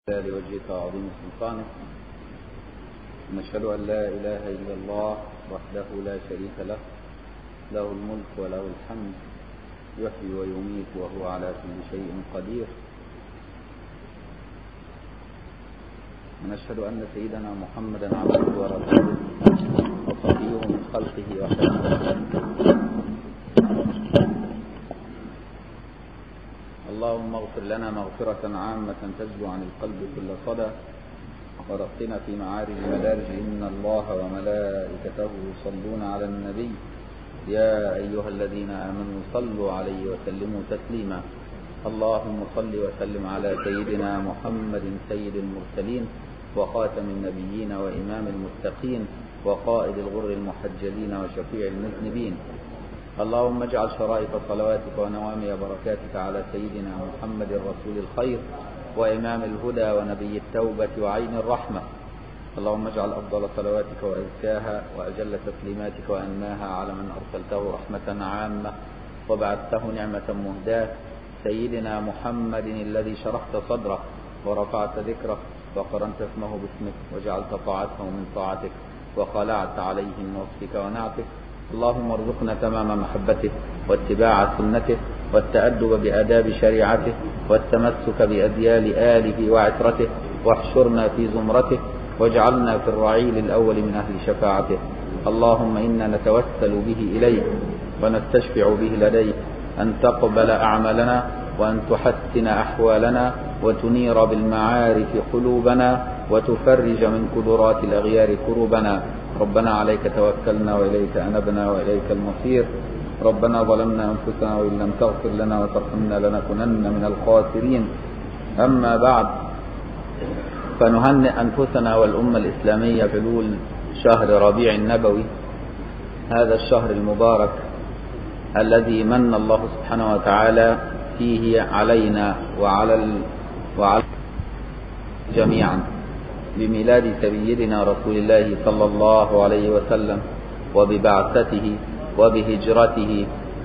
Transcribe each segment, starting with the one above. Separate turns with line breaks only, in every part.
لوجهك عظيم سلطانك نشهد أن لا إله إلا الله وحده لا شريك له له الملك وله الحمد يحيي ويميت وهو على كل شيء قدير ونشهد أن سيدنا محمدا عبده ورسوله وصفيه من خلقه وحبيبه اللهم اغفر لنا مغفرة عامة تجلو عن القلب كل صدى ورقنا في معارج المدارج إن الله وملائكته يصلون على النبي يا أيها الذين آمنوا صلوا عليه وسلموا تسليما اللهم صل وسلم على سيدنا محمد سيد المرسلين وخاتم النبيين وإمام المتقين وقائد الغر المحجلين وشفيع المذنبين اللهم اجعل شرائط صلواتك ونوامي بركاتك على سيدنا محمد رسول الخير وإمام الهدى ونبي التوبة وعين الرحمة اللهم اجعل أفضل صلواتك وأزكاها وأجل تسليماتك وأنماها على من أرسلته رحمة عامة وبعثته نعمة مهداة سيدنا محمد الذي شرحت صدره ورفعت ذكره وقرنت اسمه باسمك وجعلت طاعته من طاعتك وخلعت عليه من وصفك ونعتك اللهم ارزقنا تمام محبته واتباع سنته والتأدب بآداب شريعته والتمسك بأديال آله وعترته واحشرنا في زمرته واجعلنا في الرعيل الأول من أهل شفاعته اللهم إنا نتوسل به إليك ونستشفع به لديك أن تقبل أعمالنا وأن تحسن أحوالنا وتنير بالمعارف قلوبنا وتفرج من قدرات الأغيار كروبنا ربنا عليك توكلنا وإليك أنبنا وإليك المصير ربنا ظلمنا أنفسنا وإن لم تغفر لنا وترحمنا لنكونن من الخاسرين أما بعد فنهنئ أنفسنا والأمة الإسلامية بلول شهر ربيع النبوي هذا الشهر المبارك الذي من الله سبحانه وتعالى فيه علينا وعلى ال... وعلى جميعا بميلاد سيدنا رسول الله صلى الله عليه وسلم وببعثته وبهجرته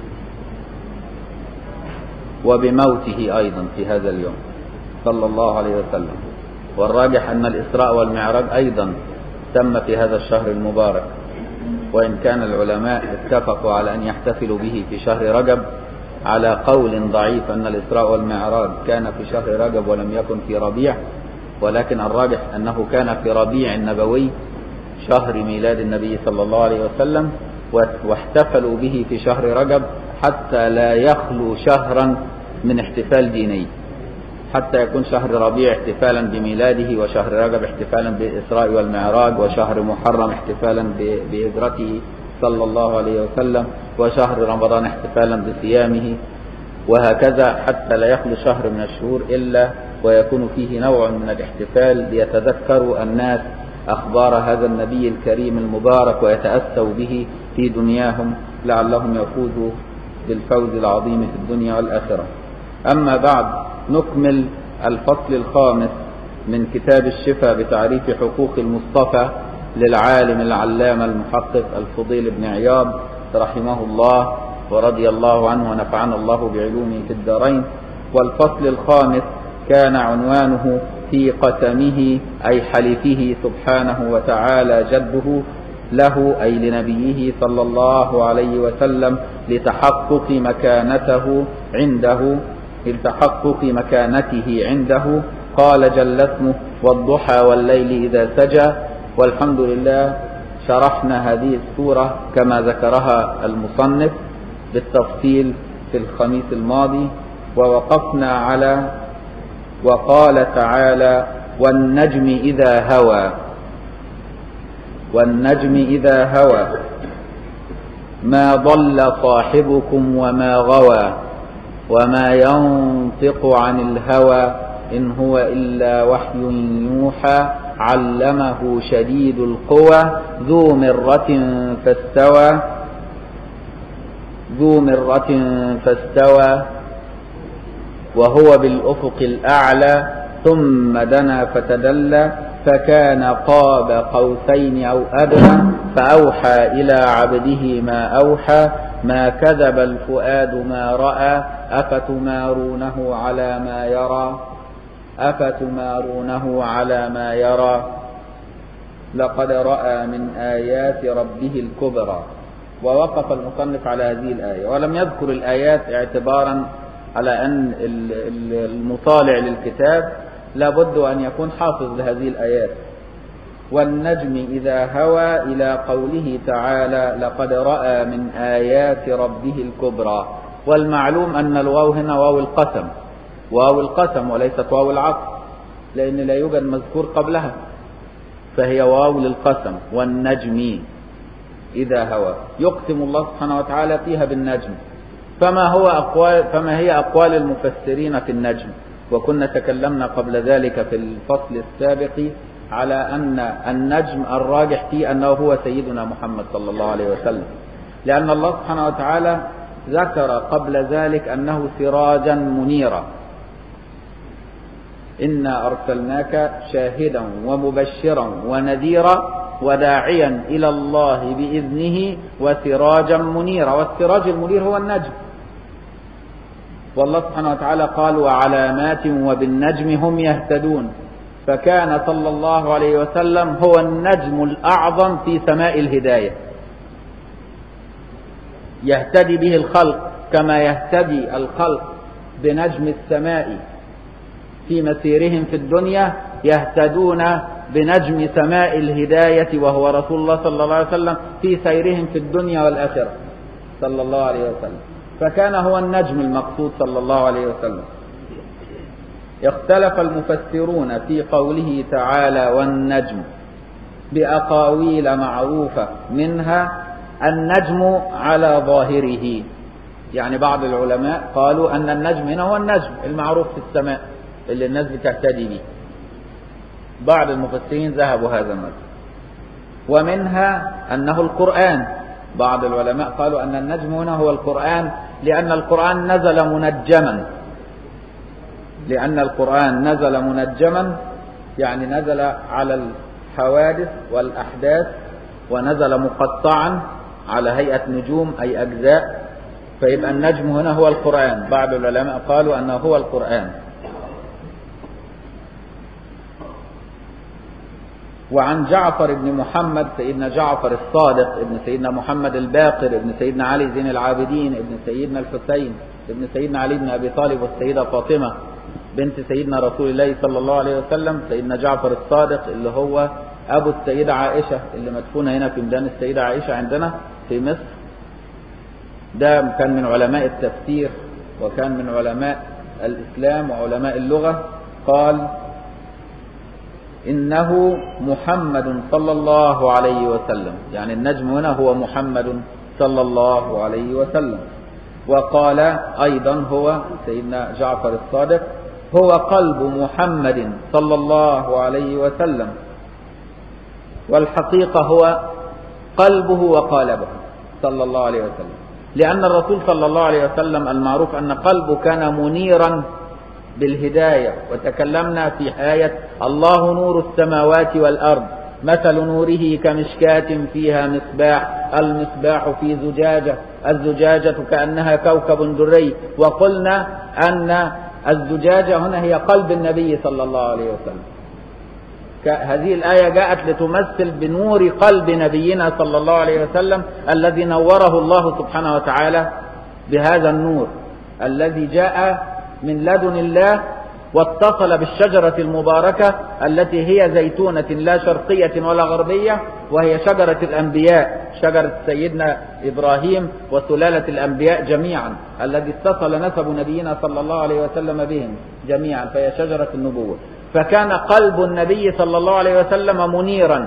وبموته أيضا في هذا اليوم صلى الله عليه وسلم والراجح أن الإسراء والمعراج أيضا تم في هذا الشهر المبارك وإن كان العلماء اتفقوا على أن يحتفلوا به في شهر رجب على قول ضعيف أن الإسراء والمعراج كان في شهر رجب ولم يكن في ربيع ولكن الراجح أنه كان في ربيع النبوي شهر ميلاد النبي صلى الله عليه وسلم واحتفلوا به في شهر رجب حتى لا يخلو شهرا من احتفال ديني حتى يكون شهر ربيع احتفالا بميلاده وشهر رجب احتفالا بالإسراء والمعراج وشهر محرم احتفالا بهجرته صلى الله عليه وسلم وشهر رمضان احتفالا بصيامه وهكذا حتى لا يخلو شهر من الشهور إلا ويكون فيه نوع من الاحتفال ليتذكروا الناس أخبار هذا النبي الكريم المبارك ويتأسوا به في دنياهم لعلهم يفوزوا بالفوز العظيم في الدنيا والآخرة أما بعد نكمل الفصل الخامس من كتاب الشفاء بتعريف حقوق المصطفى للعالم العلامة المحقق الفضيل بن عياض رحمه الله ورضي الله عنه ونفعنا الله بعلومه في الدارين والفصل الخامس كان عنوانه في قسمه أي حلفه سبحانه وتعالى جده له أي لنبيه صلى الله عليه وسلم لتحقق مكانته عنده لتحقق مكانته عنده قال جل اسمه والضحى والليل إذا سجى والحمد لله شرحنا هذه السورة كما ذكرها المصنف بالتفصيل في الخميس الماضي ووقفنا على وقال تعالى والنجم إذا هوى والنجم إذا هوى ما ضل صاحبكم وما غوى وما ينطق عن الهوى إن هو إلا وحي يوحى علمه شديد القوى ذو مرة فاستوى ذو مرة فاستوى وهو بالأفق الأعلى ثم دنا فتدلى فكان قاب قوسين أو أدنى فأوحى إلى عبده ما أوحى ما كذب الفؤاد ما رأى أفتمارونه على ما يرى أفتمارونه على ما يرى لقد رأى من آيات ربه الكبرى ووقف المصنف على هذه الآية ولم يذكر الآيات اعتبارا على أن المطالع للكتاب لابد أن يكون حافظ لهذه الآيات والنجم إذا هوى إلى قوله تعالى لقد رأى من آيات ربه الكبرى والمعلوم أن الواو هنا واو القسم واو القسم وليست واو العطف لأن لا يوجد مذكور قبلها فهي واو للقسم والنجم إذا هوى يقسم الله سبحانه وتعالى فيها بالنجم فما هو أقوال فما هي أقوال المفسرين في النجم وكنا تكلمنا قبل ذلك في الفصل السابق على أن النجم الراجح فيه أنه هو سيدنا محمد صلى الله عليه وسلم لأن الله سبحانه وتعالى ذكر قبل ذلك أنه سراجا منيرا إنا أرسلناك شاهدا ومبشرا ونذيرا وداعيا إلى الله بإذنه وسراجا منيرا والسراج المنير هو النجم والله سبحانه وتعالى قال وعلامات وبالنجم هم يهتدون فكان صلى الله عليه وسلم هو النجم الأعظم في سماء الهداية يهتدي به الخلق كما يهتدي الخلق بنجم السماء في مسيرهم في الدنيا يهتدون بنجم سماء الهداية وهو رسول الله صلى الله عليه وسلم في سيرهم في الدنيا والآخرة صلى الله عليه وسلم فكان هو النجم المقصود صلى الله عليه وسلم اختلف المفسرون في قوله تعالى والنجم بأقاويل معروفة منها النجم على ظاهره يعني بعض العلماء قالوا أن النجم هنا هو النجم المعروف في السماء اللي الناس بتهتدي به بعض المفسرين ذهبوا هذا المذهب ومنها أنه القرآن بعض العلماء قالوا أن النجم هنا هو القرآن لأن القرآن نزل منجما لأن القرآن نزل منجما يعني نزل على الحوادث والأحداث ونزل مقطعا على هيئة نجوم أي أجزاء فيبقى النجم هنا هو القرآن بعض العلماء قالوا أنه هو القرآن وعن جعفر بن محمد سيدنا جعفر الصادق ابن سيدنا محمد الباقر ابن سيدنا علي زين العابدين ابن سيدنا الحسين ابن سيدنا علي بن أبي طالب والسيدة فاطمة بنت سيدنا رسول الله صلى الله عليه وسلم سيدنا جعفر الصادق اللي هو أبو السيدة عائشة اللي مدفونة هنا في ميدان السيدة عائشة عندنا في مصر ده كان من علماء التفسير وكان من علماء الإسلام وعلماء اللغة قال إنه محمد صلى الله عليه وسلم يعني النجم هنا هو محمد صلى الله عليه وسلم وقال أيضا هو سيدنا جعفر الصادق هو قلب محمد صلى الله عليه وسلم والحقيقة هو قلبه وقالبه صلى الله عليه وسلم لأن الرسول صلى الله عليه وسلم المعروف أن قلبه كان منيرا بالهداية وتكلمنا في آية الله نور السماوات والأرض مثل نوره كمشكاة فيها مصباح المصباح في زجاجة الزجاجة كأنها كوكب دري وقلنا أن الزجاجة هنا هي قلب النبي صلى الله عليه وسلم هذه الآية جاءت لتمثل بنور قلب نبينا صلى الله عليه وسلم الذي نوره الله سبحانه وتعالى بهذا النور الذي جاء من لدن الله واتصل بالشجرة المباركة التي هي زيتونة لا شرقية ولا غربية وهي شجرة الأنبياء شجرة سيدنا إبراهيم وسلالة الأنبياء جميعا الذي اتصل نسب نبينا صلى الله عليه وسلم بهم جميعا فهي شجرة النبوة فكان قلب النبي صلى الله عليه وسلم منيرا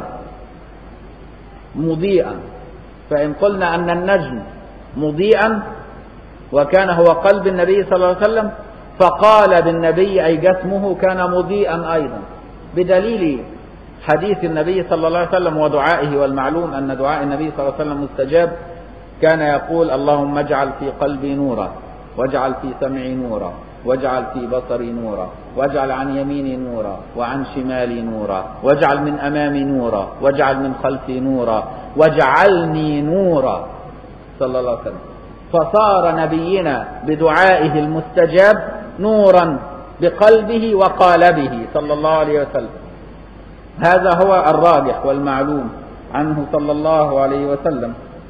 مضيئا فإن قلنا أن النجم مضيئا وكان هو قلب النبي صلى الله عليه وسلم فقال بالنبي أي جسمه كان مضيئا أيضا بدليل حديث النبي صلى الله عليه وسلم ودعائه والمعلوم أن دعاء النبي صلى الله عليه وسلم مستجاب كان يقول اللهم اجعل في قلبي نورا واجعل في سمعي نورا واجعل في بصري نورا واجعل عن يميني نورا وعن شمالي نورا واجعل من أمامي نورا واجعل من خلفي نورا واجعلني نورا صلى الله عليه وسلم فصار نبينا بدعائه المستجاب نورا بقلبه وقالبه صلى الله عليه وسلم هذا هو الراجح والمعلوم عنه صلى الله عليه وسلم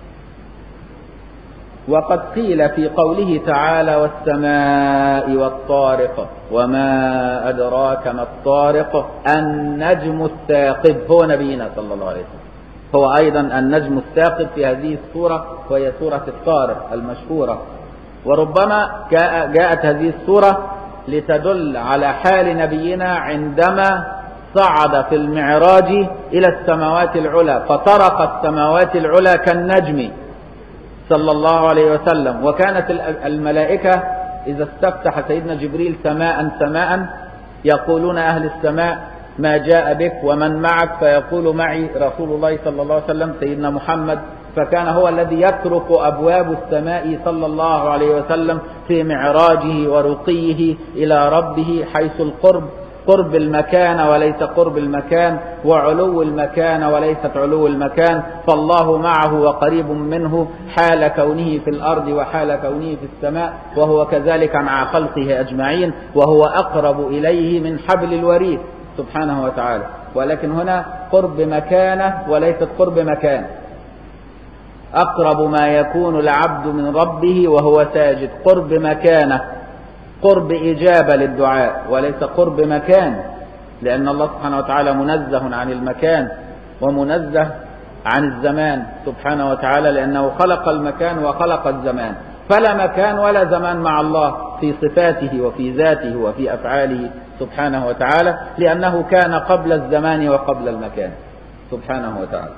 وقد قيل في قوله تعالى والسماء والطارق وما أدراك ما الطارق النجم الثاقب هو نبينا صلى الله عليه وسلم هو أيضا النجم الثاقب في هذه السورة وهي سورة الطارق المشهورة وربما جاءت هذه السورة لتدل على حال نبينا عندما صعد في المعراج إلى السماوات العلى فطرق السماوات العلى كالنجم صلى الله عليه وسلم وكانت الملائكة إذا استفتح سيدنا جبريل سماء سماء يقولون أهل السماء ما جاء بك ومن معك فيقول معي رسول الله صلى الله عليه وسلم سيدنا محمد فكان هو الذي يطرق أبواب السماء صلى الله عليه وسلم في معراجه ورقيه إلى ربه حيث القرب قرب المكان وليس قرب المكان وعلو المكان وليست علو المكان فالله معه وقريب منه حال كونه في الأرض وحال كونه في السماء وهو كذلك مع خلقه أجمعين وهو أقرب إليه من حبل الوريد سبحانه وتعالى ولكن هنا قرب مكانه وليست قرب مكان أقرب ما يكون العبد من ربه وهو ساجد قرب مكانه قرب إجابة للدعاء وليس قرب مكان لأن الله سبحانه وتعالى منزه عن المكان ومنزه عن الزمان سبحانه وتعالى لأنه خلق المكان وخلق الزمان فلا مكان ولا زمان مع الله في صفاته وفي ذاته وفي أفعاله سبحانه وتعالى لأنه كان قبل الزمان وقبل المكان سبحانه وتعالى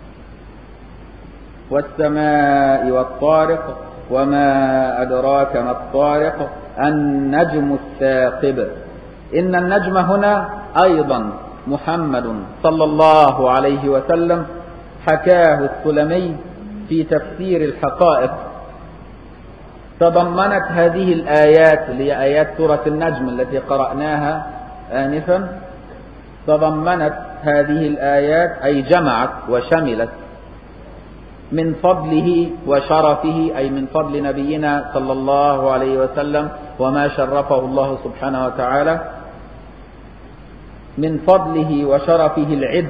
والسماء والطارق وما أدراك ما الطارق النجم الثاقب إن النجم هنا أيضا محمد صلى الله عليه وسلم حكاه السلمي في تفسير الحقائق تضمنت هذه الآيات اللي هي آيات سورة النجم التي قرأناها آنفا تضمنت هذه الآيات أي جمعت وشملت من فضله وشرفه أي من فضل نبينا صلى الله عليه وسلم وما شرفه الله سبحانه وتعالى من فضله وشرفه العد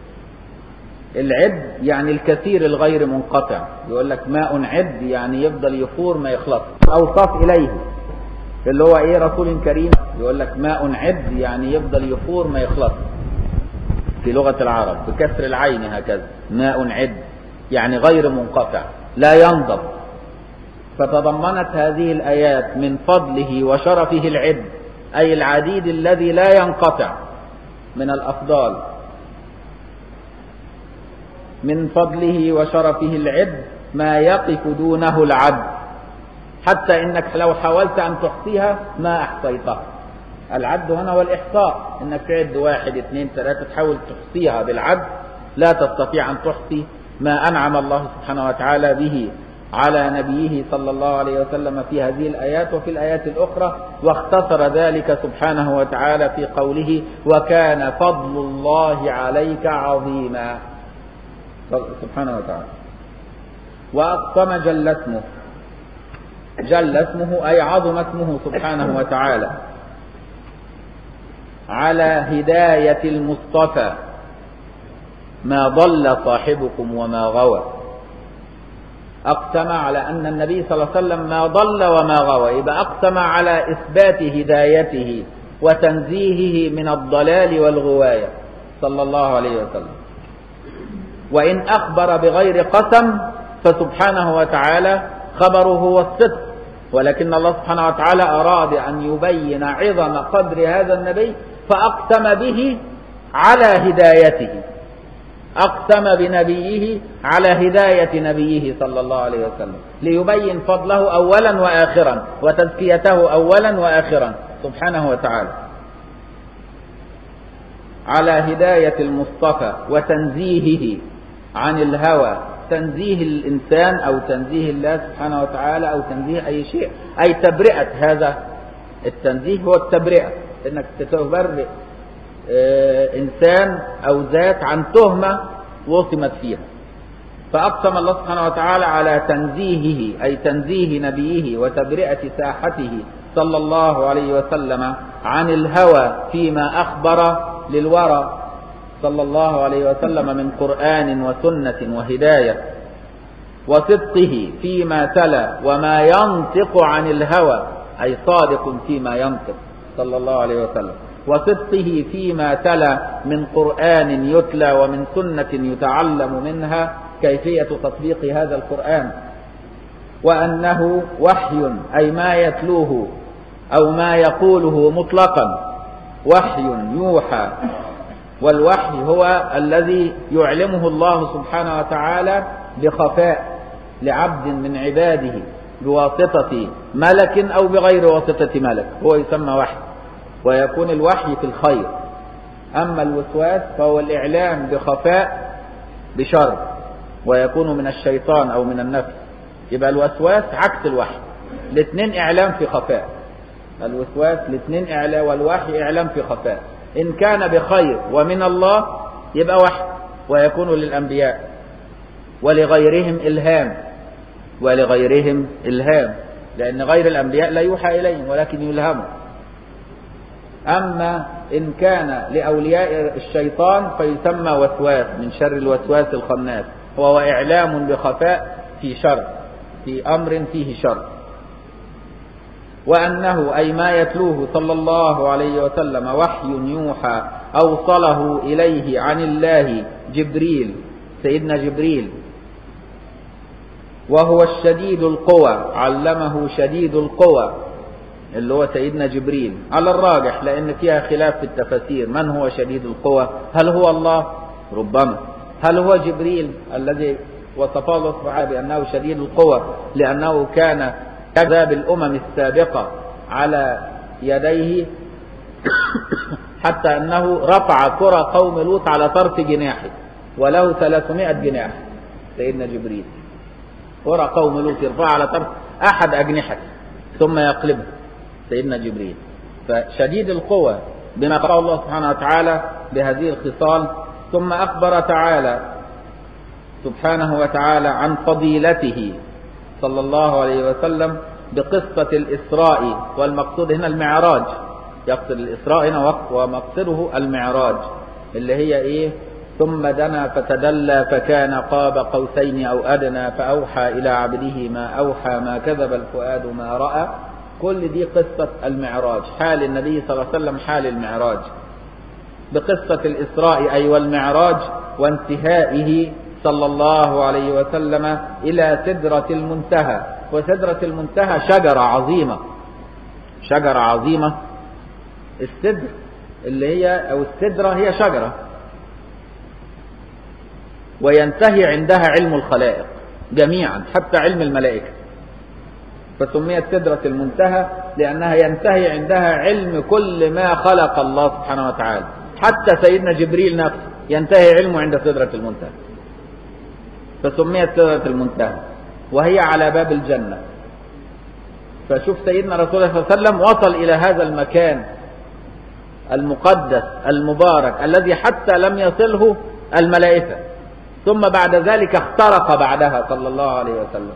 العد يعني الكثير الغير منقطع يقول لك ماء عد يعني يفضل يفور ما يخلص أوصاف إليه اللي هو إيه رسول كريم يقول لك ماء عد يعني يفضل يفور ما يخلص في لغة العرب بكسر العين هكذا ماء عد يعني غير منقطع لا ينضب فتضمنت هذه الآيات من فضله وشرفه العد أي العديد الذي لا ينقطع من الأفضال من فضله وشرفه العد ما يقف دونه العد حتى إنك لو حاولت أن تحصيها ما أحصيتها العد هنا والإحصاء إنك تعد واحد اثنين ثلاثة تحاول تحصيها بالعد لا تستطيع أن تحصي ما أنعم الله سبحانه وتعالى به على نبيه صلى الله عليه وسلم في هذه الآيات وفي الآيات الأخرى واختصر ذلك سبحانه وتعالى في قوله وكان فضل الله عليك عظيما سبحانه وتعالى وأقسم جل اسمه جل اسمه أي عظم اسمه سبحانه وتعالى على هداية المصطفى ما ضل صاحبكم وما غوى أقسم على أن النبي صلى الله عليه وسلم ما ضل وما غوى يبقى أقسم على إثبات هدايته وتنزيهه من الضلال والغواية صلى الله عليه وسلم وإن أخبر بغير قسم فسبحانه وتعالى خبره هو الصدق ولكن الله سبحانه وتعالى أراد أن يبين عظم قدر هذا النبي فأقسم به على هدايته أقسم بنبيه على هداية نبيه صلى الله عليه وسلم ليبين فضله أولا وآخرا وتزكيته أولا وآخرا سبحانه وتعالى على هداية المصطفى وتنزيهه عن الهوى تنزيه الإنسان أو تنزيه الله سبحانه وتعالى أو تنزيه أي شيء أي تبرئة هذا التنزيه هو التبرئة إنك تبرئ إنسان أو ذات عن تهمة وصمت فيها فأقسم الله سبحانه وتعالى على تنزيهه أي تنزيه نبيه وتبرئة ساحته صلى الله عليه وسلم عن الهوى فيما أخبر للورى صلى الله عليه وسلم من قرآن وسنة وهداية وصدقه فيما تلا وما ينطق عن الهوى أي صادق فيما ينطق صلى الله عليه وسلم وصدقه فيما تلا من قرآن يتلى ومن سنة يتعلم منها كيفية تطبيق هذا القرآن وأنه وحي أي ما يتلوه أو ما يقوله مطلقا وحي يوحى والوحي هو الذي يعلمه الله سبحانه وتعالى بخفاء لعبد من عباده بواسطة ملك أو بغير واسطة ملك هو يسمى وحي ويكون الوحي في الخير أما الوسواس فهو الإعلام بخفاء بشر ويكون من الشيطان أو من النفس يبقى الوسواس عكس الوحي الاثنين إعلام في خفاء الوسواس الاثنين إعلام والوحي إعلام في خفاء إن كان بخير ومن الله يبقى وحي ويكون للأنبياء ولغيرهم إلهام ولغيرهم إلهام لأن غير الأنبياء لا يوحى إليهم ولكن يلهموا أما إن كان لأولياء الشيطان فيسمى وسواس من شر الوسواس الخناس وهو إعلام بخفاء في شر في أمر فيه شر وأنه أي ما يتلوه صلى الله عليه وسلم وحي يوحى أوصله إليه عن الله جبريل سيدنا جبريل وهو الشديد القوى علمه شديد القوى اللي هو سيدنا جبريل على الراجح لأن فيها خلاف في التفاسير من هو شديد القوى هل هو الله ربما هل هو جبريل الذي وصفه الله سبحانه بأنه شديد القوى لأنه كان كذاب الأمم السابقة على يديه حتى أنه رفع كرة قوم لوط على طرف جناحه وله 300 جناح سيدنا جبريل كرة قوم لوط يرفعها على طرف أحد أجنحته ثم يقلبه سيدنا جبريل فشديد القوى بما قال الله سبحانه وتعالى بهذه الخصال ثم أخبر تعالى سبحانه وتعالى عن فضيلته صلى الله عليه وسلم بقصة الإسراء والمقصود هنا المعراج يقصد الإسراء هنا ومقصده المعراج اللي هي إيه ثم دنا فتدلى فكان قاب قوسين أو أدنى فأوحى إلى عبده ما أوحى ما كذب الفؤاد ما رأى كل دي قصة المعراج حال النبي صلى الله عليه وسلم حال المعراج بقصة الإسراء أي والمعراج وانتهائه صلى الله عليه وسلم إلى سدرة المنتهى وسدرة المنتهى شجرة عظيمة شجرة عظيمة السدر اللي هي أو السدرة هي شجرة وينتهي عندها علم الخلائق جميعا حتى علم الملائكة فسميت سدرة المنتهى لأنها ينتهي عندها علم كل ما خلق الله سبحانه وتعالى حتى سيدنا جبريل نفسه ينتهي علمه عند سدرة المنتهى فسميت سدرة المنتهى وهي على باب الجنة فشوف سيدنا رسول الله صلى الله عليه وسلم وصل إلى هذا المكان المقدس المبارك الذي حتى لم يصله الملائكة ثم بعد ذلك اخترق بعدها صلى الله عليه وسلم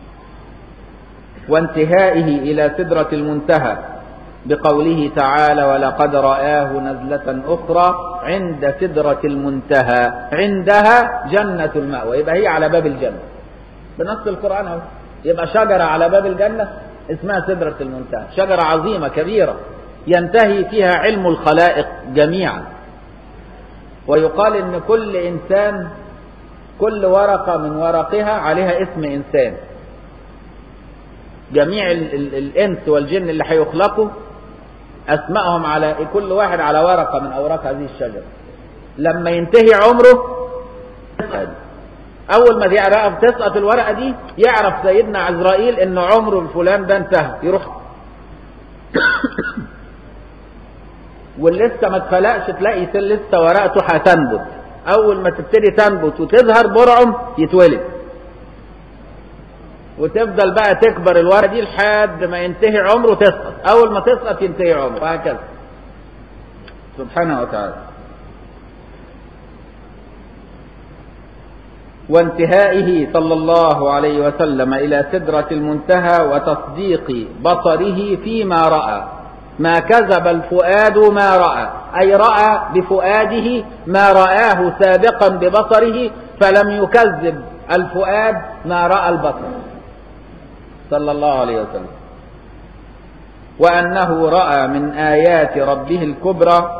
وانتهائه إلى سدرة المنتهى بقوله تعالى ولقد رآه نزلة أخرى عند سدرة المنتهى عندها جنة المأوى يبقى هي على باب الجنة بنص القرآن اهو يبقى شجرة على باب الجنة اسمها سدرة المنتهى شجرة عظيمة كبيرة ينتهي فيها علم الخلائق جميعا ويقال ان كل انسان كل ورقة من ورقها عليها اسم انسان جميع ال ال الانس والجن اللي هيخلقوا اسمائهم على كل واحد على ورقة من اوراق هذه الشجرة لما ينتهي عمره اول ما يعرف تسقط الورقة دي يعرف سيدنا عزرائيل ان عمره الفلان ده انتهى يروح واللسه ما اتخلقش تلاقي لسه ورقته هتنبت اول ما تبتدي تنبت وتظهر برعم يتولد وتفضل بقى تكبر الورقه دي لحد ما ينتهي عمره تسقط اول ما تسقط ينتهي عمره وهكذا سبحانه وتعالى وانتهائه صلى الله عليه وسلم الى سدره المنتهى وتصديق بصره فيما راى ما كذب الفؤاد ما رأى أي رأى بفؤاده ما رآه سابقا ببصره فلم يكذب الفؤاد ما رأى البصر صلى الله عليه وسلم وأنه رأى من آيات ربه الكبرى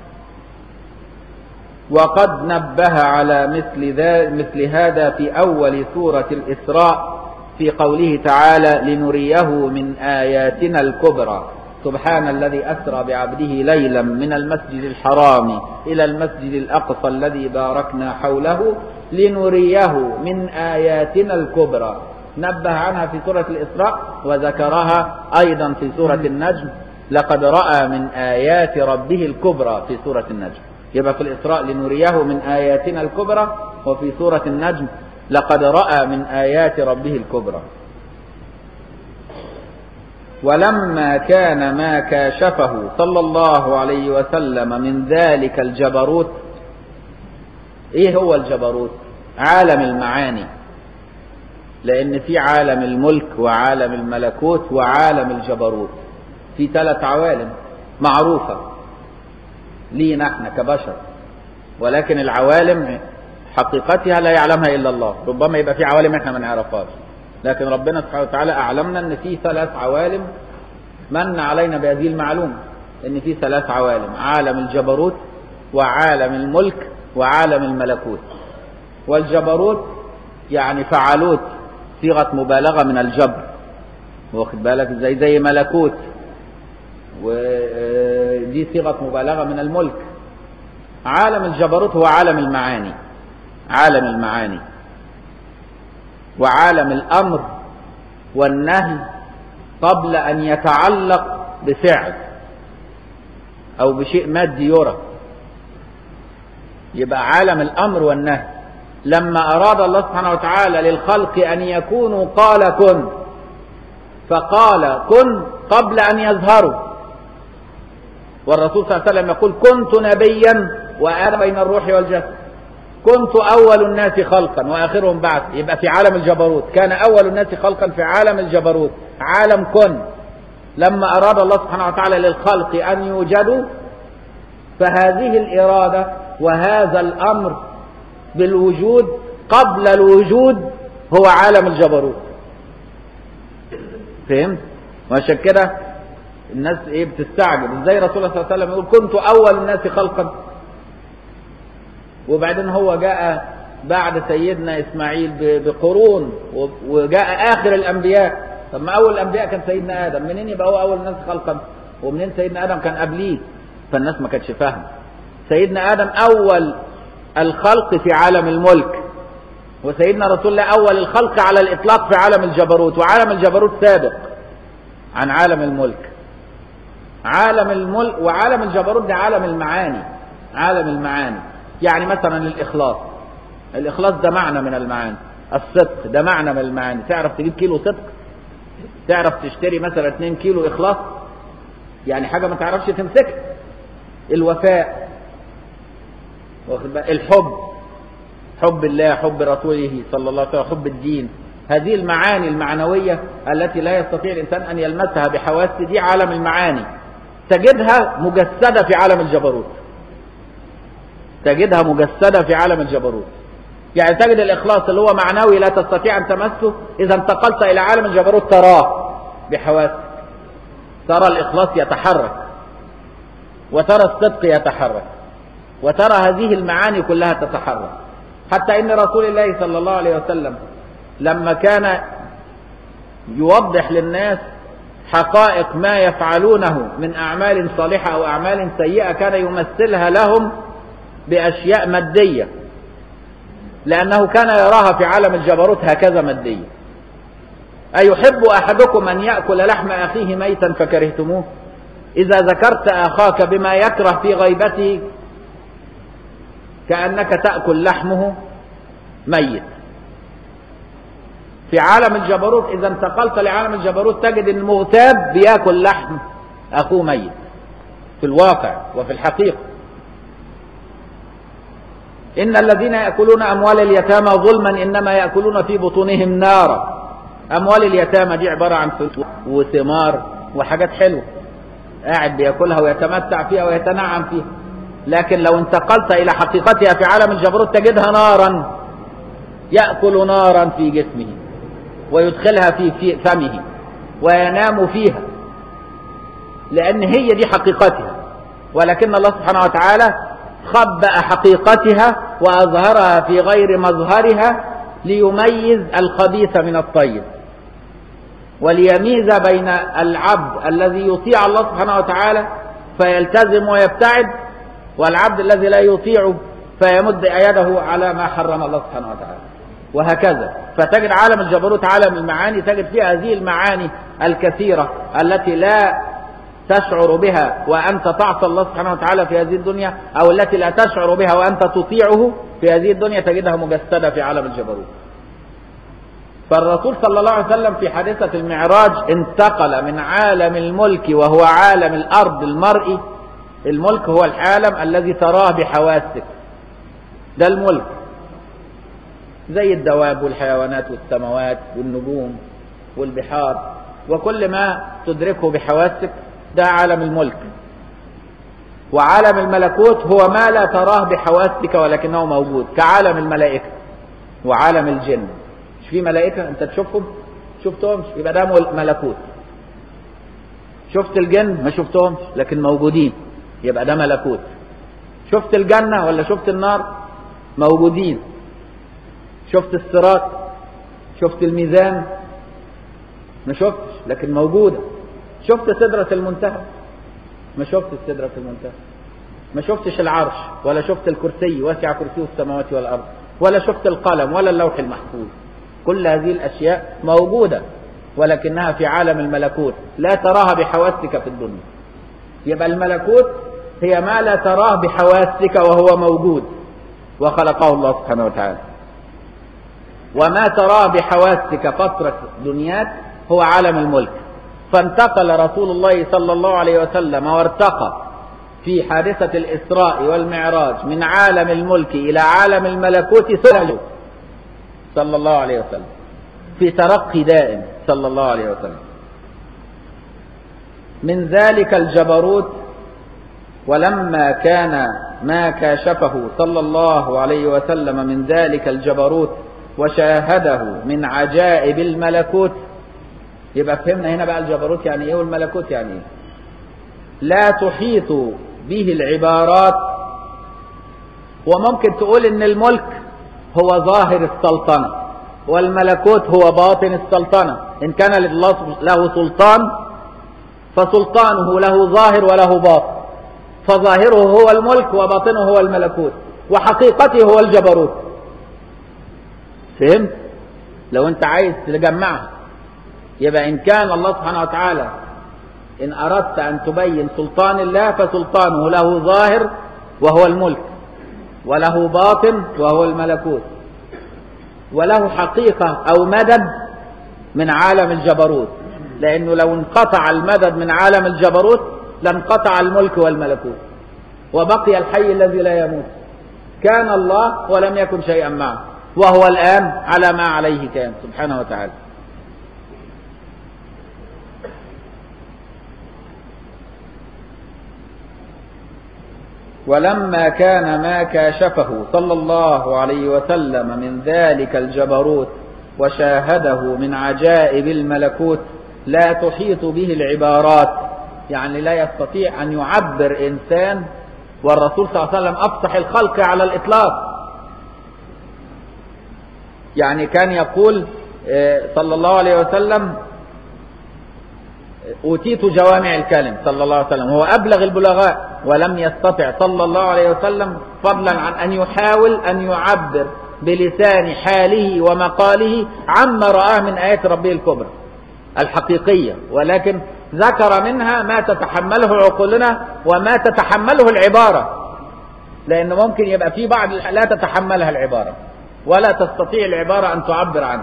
وقد نبه على مثل, ذا مثل هذا في أول سورة الإسراء في قوله تعالى لنريه من آياتنا الكبرى سبحان الذي أسرى بعبده ليلا من المسجد الحرام إلى المسجد الأقصى الذي باركنا حوله لنريه من آياتنا الكبرى نبه عنها في سورة الإسراء وذكرها أيضا في سورة النجم لقد رأى من آيات ربه الكبرى في سورة النجم يبقى في الإسراء لنريه من آياتنا الكبرى وفي سورة النجم لقد رأى من آيات ربه الكبرى ولما كان ما كاشفه صلى الله عليه وسلم من ذلك الجبروت ايه هو الجبروت عالم المعاني لان في عالم الملك وعالم الملكوت وعالم الجبروت في ثلاث عوالم معروفة لينا احنا كبشر ولكن العوالم حقيقتها لا يعلمها الا الله ربما يبقى في عوالم احنا ما نعرفهاش لكن ربنا سبحانه وتعالى اعلمنا ان في ثلاث عوالم من علينا بهذه المعلومه ان في ثلاث عوالم عالم الجبروت وعالم الملك وعالم الملكوت والجبروت يعني فعلوت صيغه مبالغه من الجبر واخد بالك زي زي ملكوت ودي صيغه مبالغه من الملك عالم الجبروت هو عالم المعاني عالم المعاني وعالم الامر والنهي قبل ان يتعلق بفعل او بشيء مادي يرى يبقى عالم الامر والنهي لما اراد الله سبحانه وتعالى للخلق ان يكونوا قال كن فقال كن قبل ان يظهروا والرسول صلى الله عليه وسلم يقول كنت نبيا وانا بين الروح والجسد كنت أول الناس خلقا وآخرهم بعث يبقى في عالم الجبروت كان أول الناس خلقا في عالم الجبروت عالم كن لما أراد الله سبحانه وتعالى للخلق أن يوجدوا فهذه الإرادة وهذا الأمر بالوجود قبل الوجود هو عالم الجبروت فهمت؟ وعشان كده الناس ايه بتستعجب ازاي رسول الله صلى الله عليه وسلم يقول كنت اول الناس خلقا وبعدين هو جاء بعد سيدنا اسماعيل بقرون وجاء اخر الانبياء طب ما اول الانبياء كان سيدنا ادم منين يبقى هو اول الناس خلقا ومنين سيدنا ادم كان قبليه فالناس ما كانتش فاهمه سيدنا ادم اول الخلق في عالم الملك وسيدنا رسول الله اول الخلق على الاطلاق في عالم الجبروت وعالم الجبروت سابق عن عالم الملك عالم الملك وعالم الجبروت ده عالم المعاني عالم المعاني يعني مثلا الإخلاص الإخلاص ده معنى من المعاني الصدق ده معنى من المعاني تعرف تجيب كيلو صدق تعرف تشتري مثلا 2 كيلو إخلاص يعني حاجة ما تعرفش تمسكها الوفاء الحب حب الله حب رسوله صلى الله عليه وسلم حب الدين هذه المعاني المعنوية التي لا يستطيع الإنسان أن يلمسها بحواسه دي عالم المعاني تجدها مجسدة في عالم الجبروت تجدها مجسدة في عالم الجبروت يعني تجد الإخلاص اللي هو معنوي لا تستطيع أن تمسه إذا انتقلت إلى عالم الجبروت تراه بحواسك ترى الإخلاص يتحرك وترى الصدق يتحرك وترى هذه المعاني كلها تتحرك حتى إن رسول الله صلى الله عليه وسلم لما كان يوضح للناس حقائق ما يفعلونه من أعمال صالحة أو أعمال سيئة كان يمثلها لهم بأشياء مادية لأنه كان يراها في عالم الجبروت هكذا مادية أيحب أحدكم أن يأكل لحم أخيه ميتا فكرهتموه إذا ذكرت أخاك بما يكره في غيبته كأنك تأكل لحمه ميت في عالم الجبروت إذا انتقلت لعالم الجبروت تجد أن المغتاب بياكل لحم أخوه ميت في الواقع وفي الحقيقة إن الذين يأكلون أموال اليتامى ظلما إنما يأكلون في بطونهم نارا أموال اليتامى دي عبارة عن فلوس وثمار وحاجات حلوة قاعد بياكلها ويتمتع فيها ويتنعم فيها لكن لو انتقلت الى حقيقتها في عالم الجبروت تجدها نارا ياكل نارا في جسمه ويدخلها في في فمه وينام فيها لان هي دي حقيقتها ولكن الله سبحانه وتعالى خبأ حقيقتها واظهرها في غير مظهرها ليميز الخبيث من الطيب وليميز بين العبد الذي يطيع الله سبحانه وتعالى فيلتزم ويبتعد والعبد الذي لا يطيع فيمد يده على ما حرم الله سبحانه وتعالى وهكذا فتجد عالم الجبروت عالم المعاني تجد فيه هذه المعاني الكثيرة التي لا تشعر بها وأنت تعصى الله سبحانه وتعالى في هذه الدنيا أو التي لا تشعر بها وأنت تطيعه في هذه الدنيا تجدها مجسدة في عالم الجبروت فالرسول صلى الله عليه وسلم في حادثة المعراج انتقل من عالم الملك وهو عالم الأرض المرئي الملك هو العالم الذي تراه بحواسك ده الملك زي الدواب والحيوانات والسماوات والنجوم والبحار وكل ما تدركه بحواسك ده عالم الملك وعالم الملكوت هو ما لا تراه بحواسك ولكنه موجود كعالم الملائكة وعالم الجن مش في ملائكة انت تشوفهم شفتهمش يبقى ده ملكوت شفت الجن ما شفتهمش لكن موجودين يبقى ده ملكوت شفت الجنة ولا شفت النار موجودين شفت الصراط شفت الميزان ما شفتش لكن موجودة شفت سدرة المنتهى ما شفت سدرة المنتهى ما شفتش العرش ولا شفت الكرسي واسع كرسيه السماوات والأرض ولا شفت القلم ولا اللوح المحفوظ كل هذه الأشياء موجودة ولكنها في عالم الملكوت لا تراها بحواسك في الدنيا يبقى الملكوت هي ما لا تراه بحواسك وهو موجود وخلقه الله سبحانه وتعالى وما تراه بحواسك فترة دنياك هو عالم الملك فانتقل رسول الله صلى الله عليه وسلم وارتقى في حادثة الإسراء والمعراج من عالم الملك إلى عالم الملكوت سلم صلى الله عليه وسلم في ترقي دائم صلى الله عليه وسلم من ذلك الجبروت ولما كان ما كاشفه صلى الله عليه وسلم من ذلك الجبروت وشاهده من عجائب الملكوت يبقى فهمنا هنا بقى الجبروت يعني ايه والملكوت يعني ايه لا تحيط به العبارات وممكن تقول ان الملك هو ظاهر السلطنة والملكوت هو باطن السلطنة ان كان لله له سلطان فسلطانه له ظاهر وله باطن فظاهره هو الملك وباطنه هو الملكوت وحقيقته هو الجبروت فهمت لو انت عايز تجمعها يبقى ان كان الله سبحانه وتعالى ان اردت ان تبين سلطان الله فسلطانه له ظاهر وهو الملك وله باطن وهو الملكوت وله حقيقة او مدد من عالم الجبروت لانه لو انقطع المدد من عالم الجبروت لانقطع الملك والملكوت وبقي الحي الذي لا يموت كان الله ولم يكن شيئا معه وهو الآن على ما عليه كان سبحانه وتعالى ولما كان ما كاشفه صلى الله عليه وسلم من ذلك الجبروت وشاهده من عجائب الملكوت لا تحيط به العبارات يعني لا يستطيع أن يعبر إنسان والرسول صلى الله عليه وسلم أفصح الخلق على الإطلاق يعني كان يقول صلى الله عليه وسلم أوتيت جوامع الكلم صلى الله عليه وسلم هو أبلغ البلغاء ولم يستطع صلى الله عليه وسلم فضلا عن أن يحاول أن يعبر بلسان حاله ومقاله عما رآه من آيات ربه الكبرى الحقيقية ولكن ذكر منها ما تتحمله عقولنا وما تتحمله العبارة لأنه ممكن يبقى في بعض لا تتحملها العبارة ولا تستطيع العبارة أن تعبر عنه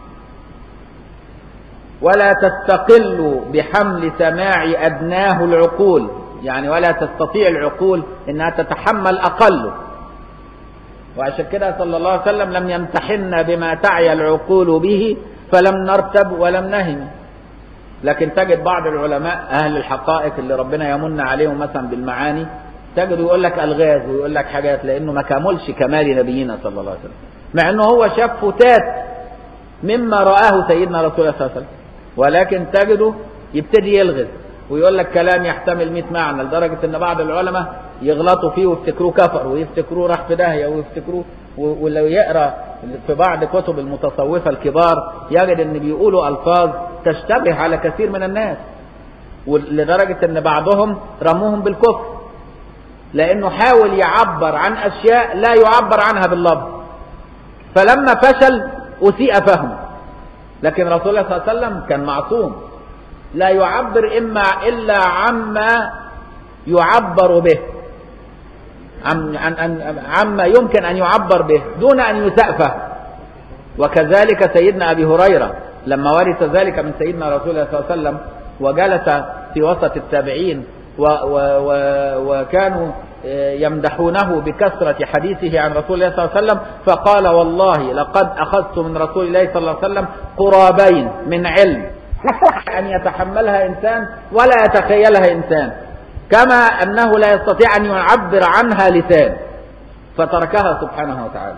ولا تستقل بحمل سماع أدناه العقول يعني ولا تستطيع العقول أنها تتحمل أقله وعشان كده صلى الله عليه وسلم لم يمتحنا بما تعي العقول به فلم نرتب ولم نهم لكن تجد بعض العلماء أهل الحقائق اللي ربنا يمن عليهم مثلا بالمعاني تجد يقول لك ألغاز ويقول لك حاجات لأنه ما كملش كمال نبينا صلى الله عليه وسلم مع أنه هو شاف فتات مما رآه سيدنا رسول الله صلى الله عليه وسلم ولكن تجده يبتدي يلغز ويقول لك كلام يحتمل 100 معنى لدرجة أن بعض العلماء يغلطوا فيه ويفتكروه كفر ويفتكروه راح في داهية ويفتكروه ولو يقرأ في بعض كتب المتصوفة الكبار يجد أن بيقولوا ألفاظ تشتبه على كثير من الناس لدرجة أن بعضهم رموهم بالكفر لأنه حاول يعبر عن أشياء لا يعبر عنها باللفظ فلما فشل أسيء فهمه لكن رسول الله صلى الله عليه وسلم كان معصوم لا يعبر إما إلا عما يعبر به عن عن عن عما يمكن أن يعبر به دون أن يساء فهم وكذلك سيدنا أبي هريرة لما ورث ذلك من سيدنا رسول الله صلى الله عليه وسلم وجلس في وسط التابعين و و و وكانوا يمدحونه بكثرة حديثه عن رسول الله صلى الله عليه وسلم فقال والله لقد أخذت من رسول الله صلى الله عليه وسلم قرابين من علم أن يتحملها إنسان ولا يتخيلها إنسان كما أنه لا يستطيع أن يعبر عنها لسان فتركها سبحانه وتعالى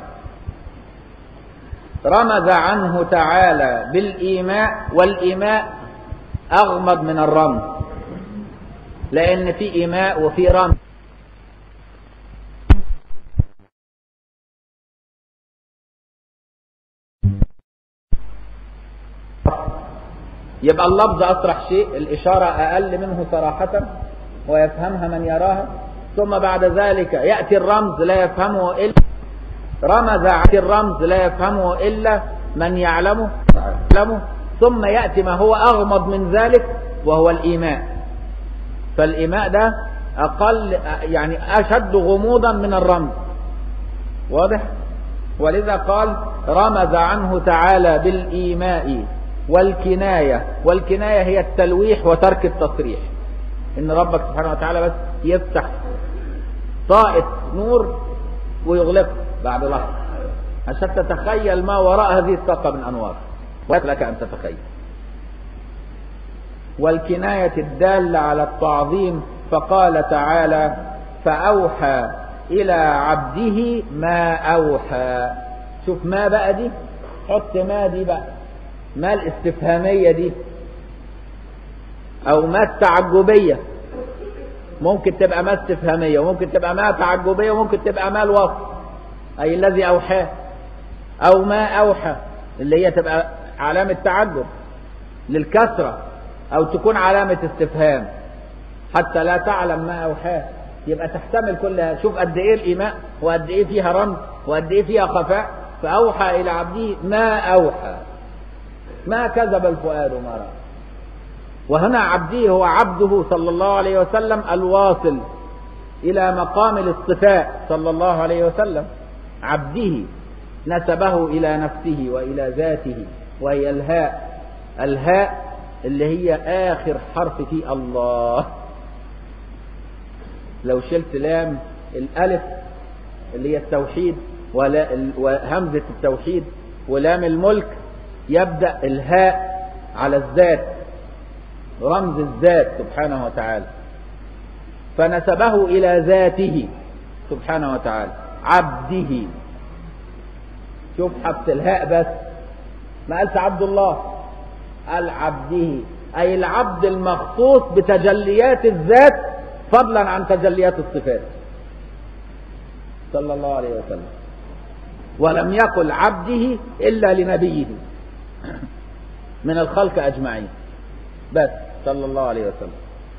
رمز عنه تعالى بالإيماء والإيماء أغمض من الرمز لأن في إيماء وفي رمز يبقى اللفظ أصرح شيء الإشارة أقل منه صراحة ويفهمها من يراها ثم بعد ذلك يأتي الرمز لا يفهمه إلا رمز يأتي الرمز لا يفهمه إلا من يعلمه يعلمه ثم يأتي ما هو أغمض من ذلك وهو الإيماء فالإيماء ده أقل يعني أشد غموضا من الرمز واضح ولذا قال رمز عنه تعالى بالإيماء والكناية والكناية هي التلويح وترك التصريح إن ربك سبحانه وتعالى بس يفتح طاقة نور ويغلقه بعد لحظة عشان تتخيل ما وراء هذه الطاقة من أنوار لك أن تتخيل والكناية الدالة على التعظيم فقال تعالى فأوحى إلى عبده ما أوحى شوف ما بقى دي حط ما دي بقى ما الاستفهامية دي أو ما التعجبية ممكن تبقى ما استفهامية وممكن تبقى ما تعجبية وممكن تبقى ما الوصف أي الذي أوحاه أو ما أوحى اللي هي تبقى علامة تعجب للكسرة أو تكون علامة استفهام حتى لا تعلم ما أوحاه يبقى تحتمل كل شوف قد إيه الإيماء وقد إيه فيها رمز وقد إيه فيها خفاء فأوحى إلى عبده ما أوحى ما كذب الفؤاد ما رأى وهنا عبده هو عبده صلى الله عليه وسلم الواصل إلى مقام الاصطفاء صلى الله عليه وسلم عبده نسبه إلى نفسه وإلى ذاته وهي الهاء الهاء اللي هي آخر حرف في الله لو شلت لام الألف اللي هي التوحيد وهمزة التوحيد ولام الملك يبدأ الهاء على الذات رمز الذات سبحانه وتعالى فنسبه إلى ذاته سبحانه وتعالى عبده شوف حبس الهاء بس ما قالش عبد الله قال عبده أي العبد المخصوص بتجليات الذات فضلا عن تجليات الصفات صلى الله عليه وسلم ولم يقل عبده إلا لنبيه من الخلق أجمعين بس صلى الله عليه وسلم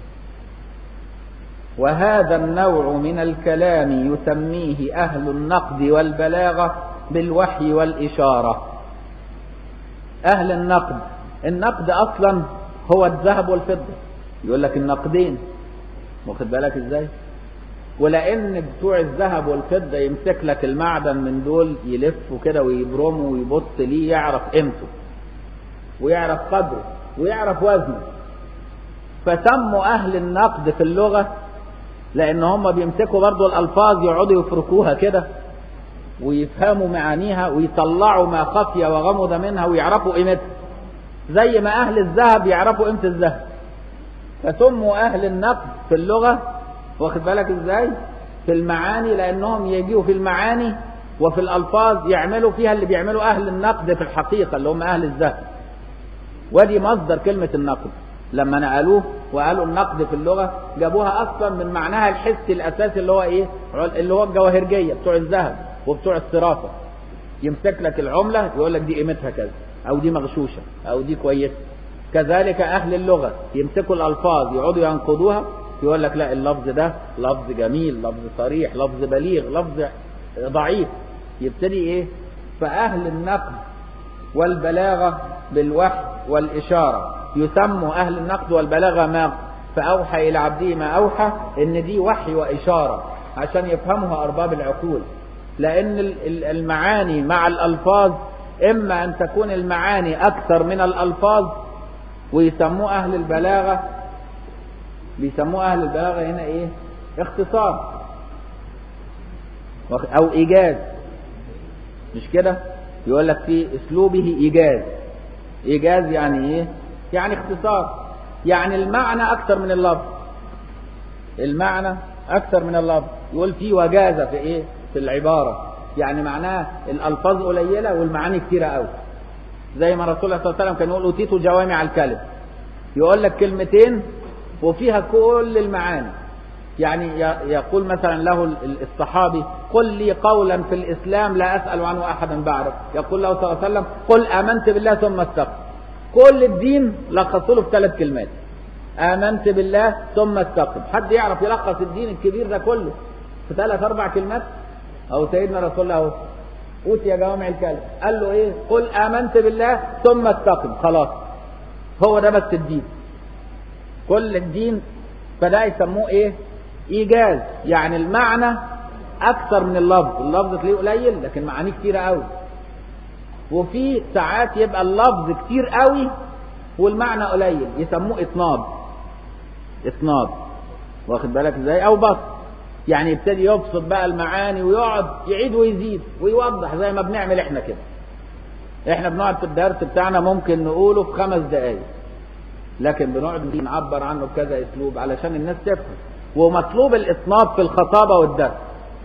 وهذا النوع من الكلام يسميه أهل النقد والبلاغة بالوحي والإشارة أهل النقد النقد أصلا هو الذهب والفضة يقول لك النقدين واخد بالك ازاي ولان بتوع الذهب والفضه يمسك لك المعدن من دول يلفه كده ويبرمه ويبص ليه يعرف قيمته ويعرف قدره ويعرف وزنه فسموا اهل النقد في اللغه لان هم بيمسكوا برضو الالفاظ يقعدوا يفركوها كده ويفهموا معانيها ويطلعوا ما خفي وغمض منها ويعرفوا قيمتها زي ما أهل الذهب يعرفوا قيمة الذهب فسموا أهل النقد في اللغة واخد بالك ازاي في المعاني لأنهم يجيوا في المعاني وفي الألفاظ يعملوا فيها اللي بيعملوا أهل النقد في الحقيقة اللي هم أهل الذهب ودي مصدر كلمة النقد لما نقلوه وقالوا النقد في اللغة جابوها أصلا من معناها الحسي الأساسي اللي هو إيه اللي هو الجواهرجية بتوع الذهب وبتوع الصرافة يمسك لك العملة يقول لك دي قيمتها كذا أو دي مغشوشة أو دي كويسة كذلك أهل اللغة يمسكوا الألفاظ يقعدوا ينقضوها يقول لك لا اللفظ ده لفظ جميل لفظ صريح لفظ بليغ لفظ ضعيف يبتدي ايه فأهل النقد والبلاغة بالوحي والإشارة يسموا أهل النقد والبلاغة ما فأوحى إلى عبده ما أوحى إن دي وحي وإشارة عشان يفهمها أرباب العقول لأن المعاني مع الألفاظ إما أن تكون المعاني أكثر من الألفاظ ويسموه أهل البلاغة بيسموه أهل البلاغة هنا إيه اختصار أو إيجاز مش كده يقول لك في أسلوبه إيجاز إيجاز يعني إيه يعني اختصار يعني المعنى أكثر من اللفظ المعنى أكثر من اللفظ يقول في وجازة في إيه في العبارة يعني معناه الألفاظ قليلة والمعاني كتيرة قوي زي ما رسول الله صلى الله عليه وسلم كان يقول أوتيت جوامع الكلم يقول لك كلمتين وفيها كل المعاني يعني يقول مثلا له الصحابي قل لي قولا في الإسلام لا أسأل عنه أحدا بعدك يقول له صلى الله عليه وسلم قل آمنت بالله ثم استقم كل الدين لخص له في ثلاث كلمات آمنت بالله ثم استقم حد يعرف يلخص الدين الكبير ده كله في ثلاث أربع كلمات أو سيدنا رسول الله أوتي جوامع الكلم قال له إيه قل آمنت بالله ثم استقم خلاص هو ده بس الدين كل الدين فده يسموه ايه ايجاز يعني المعنى اكثر من اللفظ اللفظ تلاقيه قليل لكن معانيه كتيره قوي وفي ساعات يبقى اللفظ كتير قوي والمعنى قليل يسموه اطناب اطناب واخد بالك ازاي او بسط يعني يبتدي يبسط بقى المعاني ويقعد يعيد ويزيد ويوضح زي ما بنعمل احنا كده احنا بنقعد في الدرس بتاعنا ممكن نقوله في خمس دقايق لكن بنقعد نعبر عنه بكذا اسلوب علشان الناس تفهم ومطلوب الاطناب في الخطابه والدرس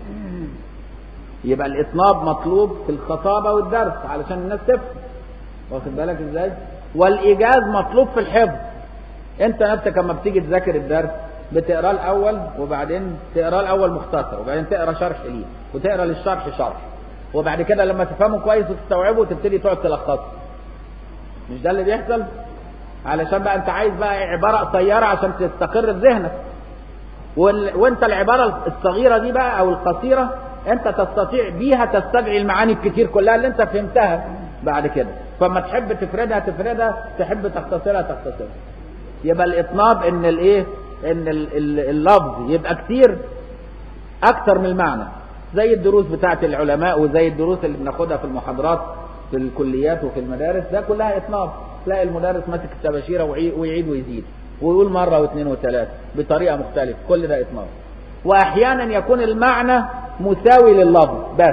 يبقى الاطناب مطلوب في الخطابه والدرس علشان الناس تفهم واخد بالك ازاي والايجاز مطلوب في الحفظ انت نفسك لما بتيجي تذاكر الدرس بتقراه الاول وبعدين تقراه الاول مختصر وبعدين تقرا شرح ليه وتقرا للشرح شرح وبعد كده لما تفهمه كويس وتستوعبه تبتدي تقعد تلخصه مش ده اللي بيحصل علشان بقى انت عايز بقى عبارة قصيرة عشان تستقر في ذهنك وال... وانت العبارة الصغيرة دي بقى او القصيرة انت تستطيع بيها تستدعي المعاني الكتير كلها اللي انت فهمتها بعد كده فما تحب تفردها تفردها تحب تختصرها تختصرها يبقى الاطناب ان الايه ان اللفظ يبقى كتير اكتر من المعنى زي الدروس بتاعت العلماء وزي الدروس اللي بناخدها في المحاضرات في الكليات وفي المدارس ده كلها اطناب تلاقي المدرس ماسك التباشيره ويعيد ويزيد ويقول مره واثنين وثلاثه بطريقه مختلفه كل ده اطناب واحيانا يكون المعنى مساوي لللفظ بس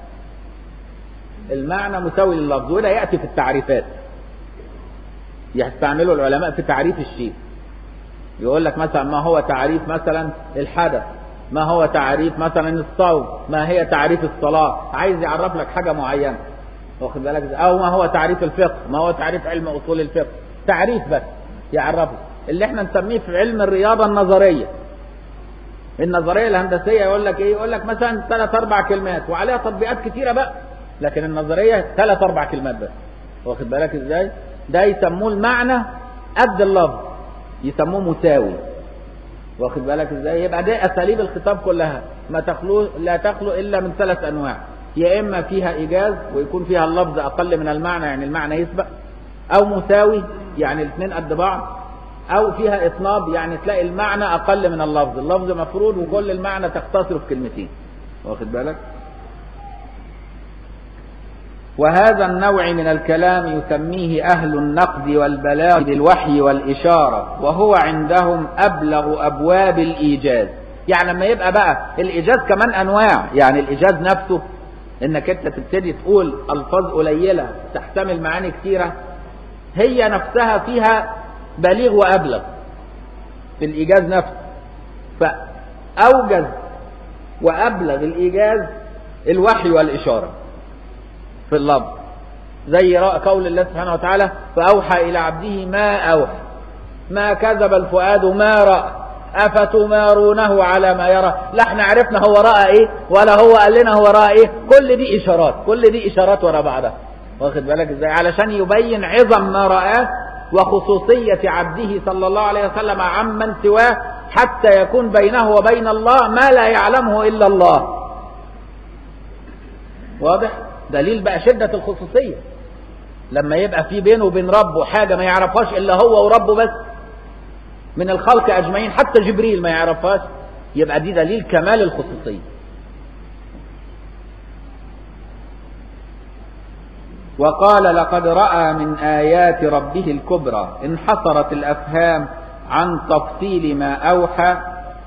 المعنى مساوي لللفظ وده ياتي في التعريفات يستعمله العلماء في تعريف الشيء يقول لك مثلا ما هو تعريف مثلا الحدث ما هو تعريف مثلا الصوم ما هي تعريف الصلاة عايز يعرف لك حاجة معينة واخد بالك او ما هو تعريف الفقه ما هو تعريف علم اصول الفقه تعريف بس يعرفه اللي احنا نسميه في علم الرياضة النظرية النظرية الهندسية يقول لك ايه يقول لك مثلا ثلاث اربع كلمات وعليها تطبيقات كتيرة بقى لكن النظرية ثلاث اربع كلمات بس واخد بالك ازاي ده يسموه المعنى قد اللفظ يسموه مساوي واخد بالك ازاي يبقى ده اساليب الخطاب كلها ما تخلو لا تخلو الا من ثلاث انواع يا اما فيها ايجاز ويكون فيها اللفظ اقل من المعنى يعني المعنى يسبق او مساوي يعني الاثنين قد بعض او فيها اطناب يعني تلاقي المعنى اقل من اللفظ اللفظ مفروض وكل المعنى تختصره في كلمتين واخد بالك وهذا النوع من الكلام يسميه أهل النقد والبلاغ بالوحي والإشارة وهو عندهم أبلغ أبواب الإيجاز يعني لما يبقى بقى الإيجاز كمان أنواع يعني الإيجاز نفسه إنك أنت تبتدي تقول ألفاظ قليلة تحتمل معاني كثيرة هي نفسها فيها بليغ وأبلغ في الإيجاز نفسه فأوجز وأبلغ الإيجاز الوحي والإشارة في اللفظ زي قول الله سبحانه وتعالى فأوحى إلى عبده ما أوحى ما كذب الفؤاد ما رأى أفتمارونه على ما يرى لا احنا عرفنا هو رأى ايه ولا هو قال لنا هو رأى ايه كل دي إشارات كل دي إشارات ورا بعضها واخد بالك ازاي علشان يبين عظم ما رآه وخصوصية عبده صلى الله عليه وسلم عمن سواه حتى يكون بينه وبين الله ما لا يعلمه إلا الله واضح دليل بقى شدة الخصوصية لما يبقى في بينه وبين ربه حاجة ما يعرفهاش إلا هو وربه بس من الخلق أجمعين حتى جبريل ما يعرفهاش يبقى دي دليل كمال الخصوصية وقال لقد رأى من آيات ربه الكبرى انحصرت الأفهام عن تفصيل ما أوحى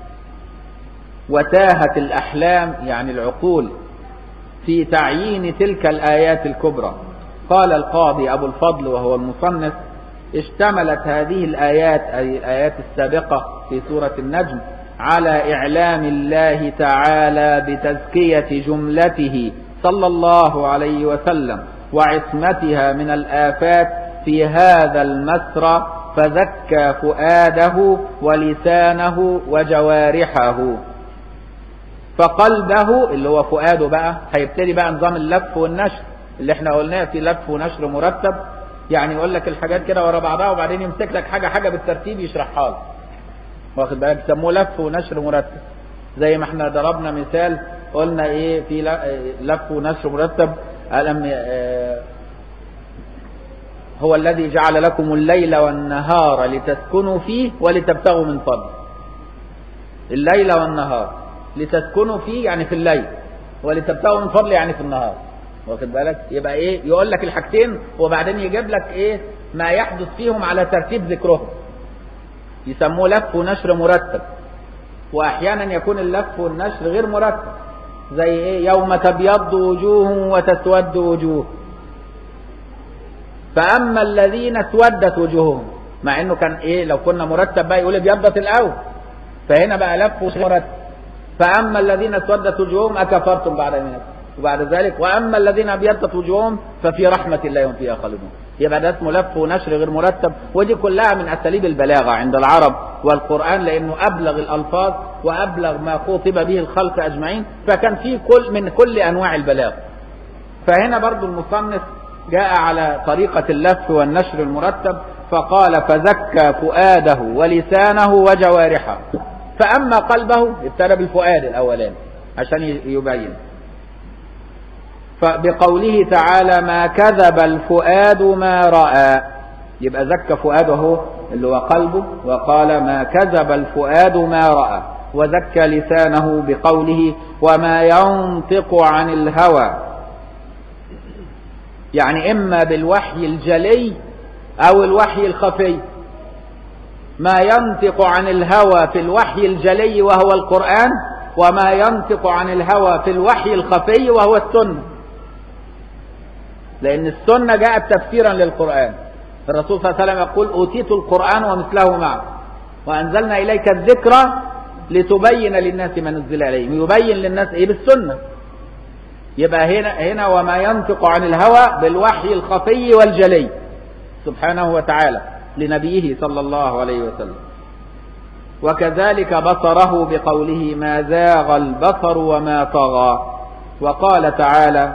وتاهت الأحلام يعني العقول في تعيين تلك الآيات الكبرى قال القاضي أبو الفضل وهو المصنف اشتملت هذه الآيات أي الآيات السابقة في سورة النجم على إعلام الله تعالى بتزكية جملته صلى الله عليه وسلم وعصمتها من الآفات في هذا المسرى فزكى فؤاده ولسانه وجوارحه فقلبه اللي هو فؤاده بقى هيبتدي بقى نظام اللف والنشر اللي احنا قلناه في لف ونشر مرتب يعني يقول لك الحاجات كده ورا بعضها وبعدين يمسك لك حاجه حاجه بالترتيب يشرحها لك واخد بالك يسموه لف ونشر مرتب زي ما احنا ضربنا مثال قلنا ايه في لف ونشر مرتب ألم هو الذي جعل لكم الليل والنهار لتسكنوا فيه ولتبتغوا من فضله الليل والنهار لتسكنوا فيه يعني في الليل ولتبتغوا من فضله يعني في النهار واخد بالك يبقى ايه يقول لك الحاجتين وبعدين يجيب لك ايه ما يحدث فيهم على ترتيب ذكرهم يسموه لف ونشر مرتب واحيانا يكون اللف والنشر غير مرتب زي ايه يوم تبيض وجوه وتسود وجوه فاما الذين اسودت وجوههم مع انه كان ايه لو كنا مرتب بقى يقول ابيضت الاول فهنا بقى لف مرتب فاما الذين اسودت وجوههم اكفرتم بعد ايمانكم وبعد ذلك واما الذين ابيضت وجوههم ففي رحمه الله هم فيها خالدون يبقى ده اسمه لف ونشر غير مرتب ودي كلها من اساليب البلاغه عند العرب والقران لانه ابلغ الالفاظ وابلغ ما خاطب به الخلق اجمعين فكان فيه كل من كل انواع البلاغ فهنا برضو المصنف جاء على طريقه اللف والنشر المرتب فقال فزكى فؤاده ولسانه وجوارحه فاما قلبه ابتدى بالفؤاد الاولاني عشان يبين فبقوله تعالى ما كذب الفؤاد ما رأى يبقى زكى فؤاده اللي هو قلبه وقال ما كذب الفؤاد ما رأى وزكى لسانه بقوله وما ينطق عن الهوى يعني إما بالوحي الجلي أو الوحي الخفي ما ينطق عن الهوى في الوحي الجلي وهو القرآن وما ينطق عن الهوى في الوحي الخفي وهو السنه لأن السنة جاءت تفسيرا للقرآن الرسول صلى الله عليه وسلم يقول أوتيت القرآن ومثله معه وأنزلنا إليك الذكرى لتبين للناس ما نزل إليهم يبين للناس إيه بالسنة يبقى هنا هنا وما ينطق عن الهوى بالوحي الخفي والجلي سبحانه وتعالى لنبيه صلى الله عليه وسلم وكذلك بصره بقوله ما زاغ البصر وما طغى وقال تعالى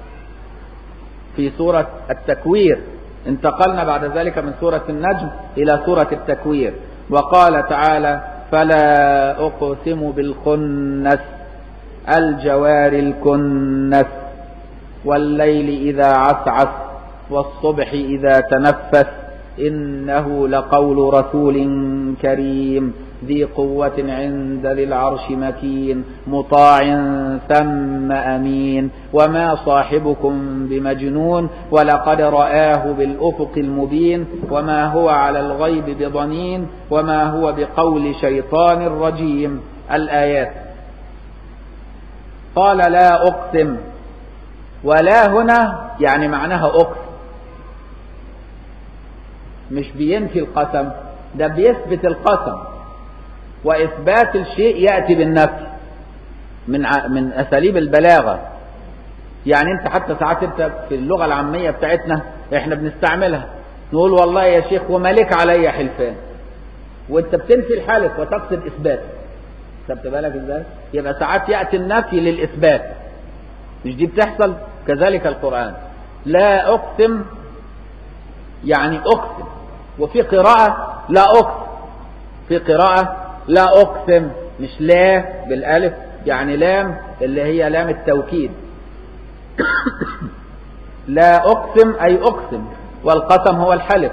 في سورة التكوير انتقلنا بعد ذلك من سورة النجم إلى سورة التكوير وقال تعالى فلا أقسم بالخنس الجوار الكنس والليل إذا عسعس والصبح إذا تنفس إنه لقول رسول كريم ذي قوة عند ذي العرش مكين مطاع ثم أمين وما صاحبكم بمجنون ولقد رآه بالأفق المبين وما هو على الغيب بضنين وما هو بقول شيطان رجيم الآيات قال لا أقسم ولا هنا يعني معناها أقسم مش بينفي القسم ده بيثبت القسم وإثبات الشيء يأتي بالنفي من ع... من أساليب البلاغة يعني أنت حتى ساعات أنت في اللغة العامية بتاعتنا إحنا بنستعملها نقول والله يا شيخ ومالك علي حلفان وأنت بتنفي الحلف وتقصد إثبات خدت بالك إزاي؟ يبقى ساعات يأتي النفي للإثبات مش دي بتحصل كذلك القرآن لا أقسم يعني أقسم وفي قراءة لا أقسم في قراءة لا أقسم مش لا بالألف يعني لام اللي هي لام التوكيد لا أقسم أي أقسم والقسم هو الحلف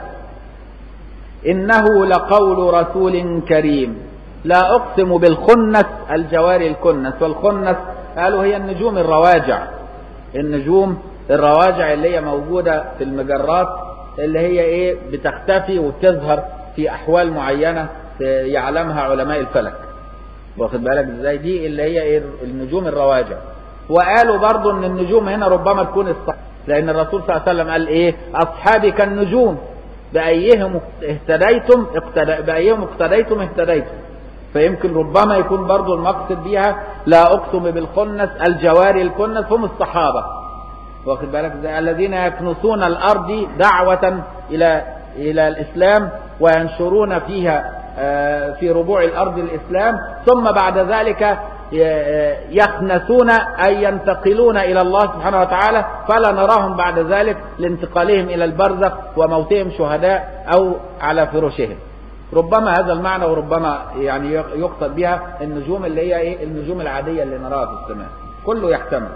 إنه لقول رسول كريم لا أقسم بالخنس الجواري الكنس والخنس قالوا هي النجوم الرواجع النجوم الرواجع اللي هي موجودة في المجرات اللي هي ايه بتختفي وتظهر في احوال معينة يعلمها علماء الفلك واخد بالك ازاي دي اللي هي ايه النجوم الرواجع وقالوا برضو ان النجوم هنا ربما تكون الصح لان الرسول صلى الله عليه وسلم قال ايه اصحابي كالنجوم بايهم اهتديتم اقتدى بايهم اقتديتم اهتديتم فيمكن ربما يكون برضو المقصد بيها لا اقسم بالخنس الجواري الكنس هم الصحابه واخد بالك ازاي الذين يكنسون الارض دعوه الى الى الاسلام وينشرون فيها في ربوع الارض الاسلام ثم بعد ذلك يخنسون اي ينتقلون الى الله سبحانه وتعالى فلا نراهم بعد ذلك لانتقالهم الى البرزخ وموتهم شهداء او على فراشهم ربما هذا المعنى وربما يعني يقصد بها النجوم اللي هي ايه النجوم العاديه اللي نراها في السماء كله يحتمل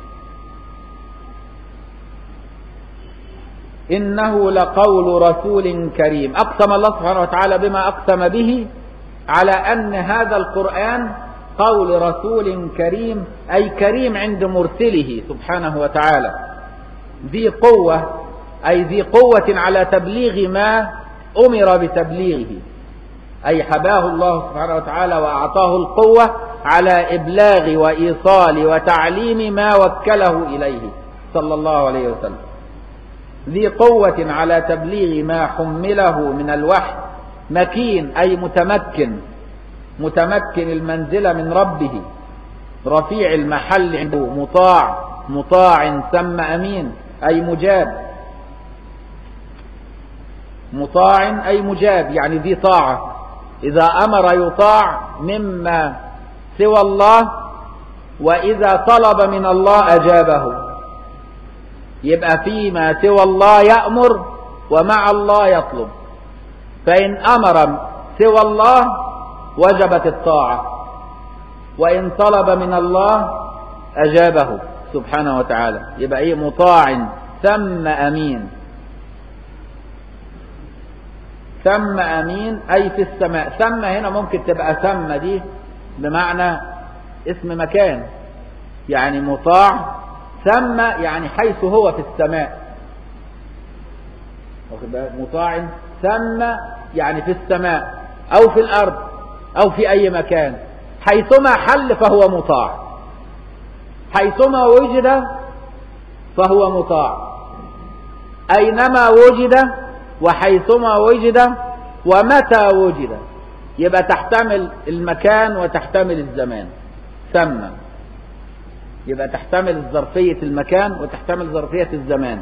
إنه لقول رسول كريم أقسم الله سبحانه وتعالى بما أقسم به على أن هذا القرآن قول رسول كريم أي كريم عند مرسله سبحانه وتعالى ذي قوة أي ذي قوة على تبليغ ما أمر بتبليغه أي حباه الله سبحانه وتعالى وأعطاه القوة على إبلاغ وإيصال وتعليم ما وكله إليه صلى الله عليه وسلم ذي قوة على تبليغ ما حمله من الوحي مكين أي متمكن متمكن المنزلة من ربه رفيع المحل عنده مطاع مطاع ثم أمين أي مجاب مطاع أي مجاب يعني ذي طاعة إذا أمر يطاع مما سوى الله وإذا طلب من الله أجابه يبقى فيما سوى الله يأمر ومع الله يطلب فإن أمر سوى الله وجبت الطاعة وإن طلب من الله أجابه سبحانه وتعالى يبقى إيه مطاع ثم أمين ثم أمين أي في السماء ثم هنا ممكن تبقى ثم دي بمعنى اسم مكان يعني مطاع ثم يعني حيث هو في السماء واخد بالك مطاع ثم يعني في السماء او في الارض او في اي مكان حيثما حل فهو مطاع حيثما وجد فهو مطاع اينما وجد وحيثما وجد ومتى وجد يبقى تحتمل المكان وتحتمل الزمان ثم يبقى تحتمل ظرفية المكان وتحتمل ظرفية الزمان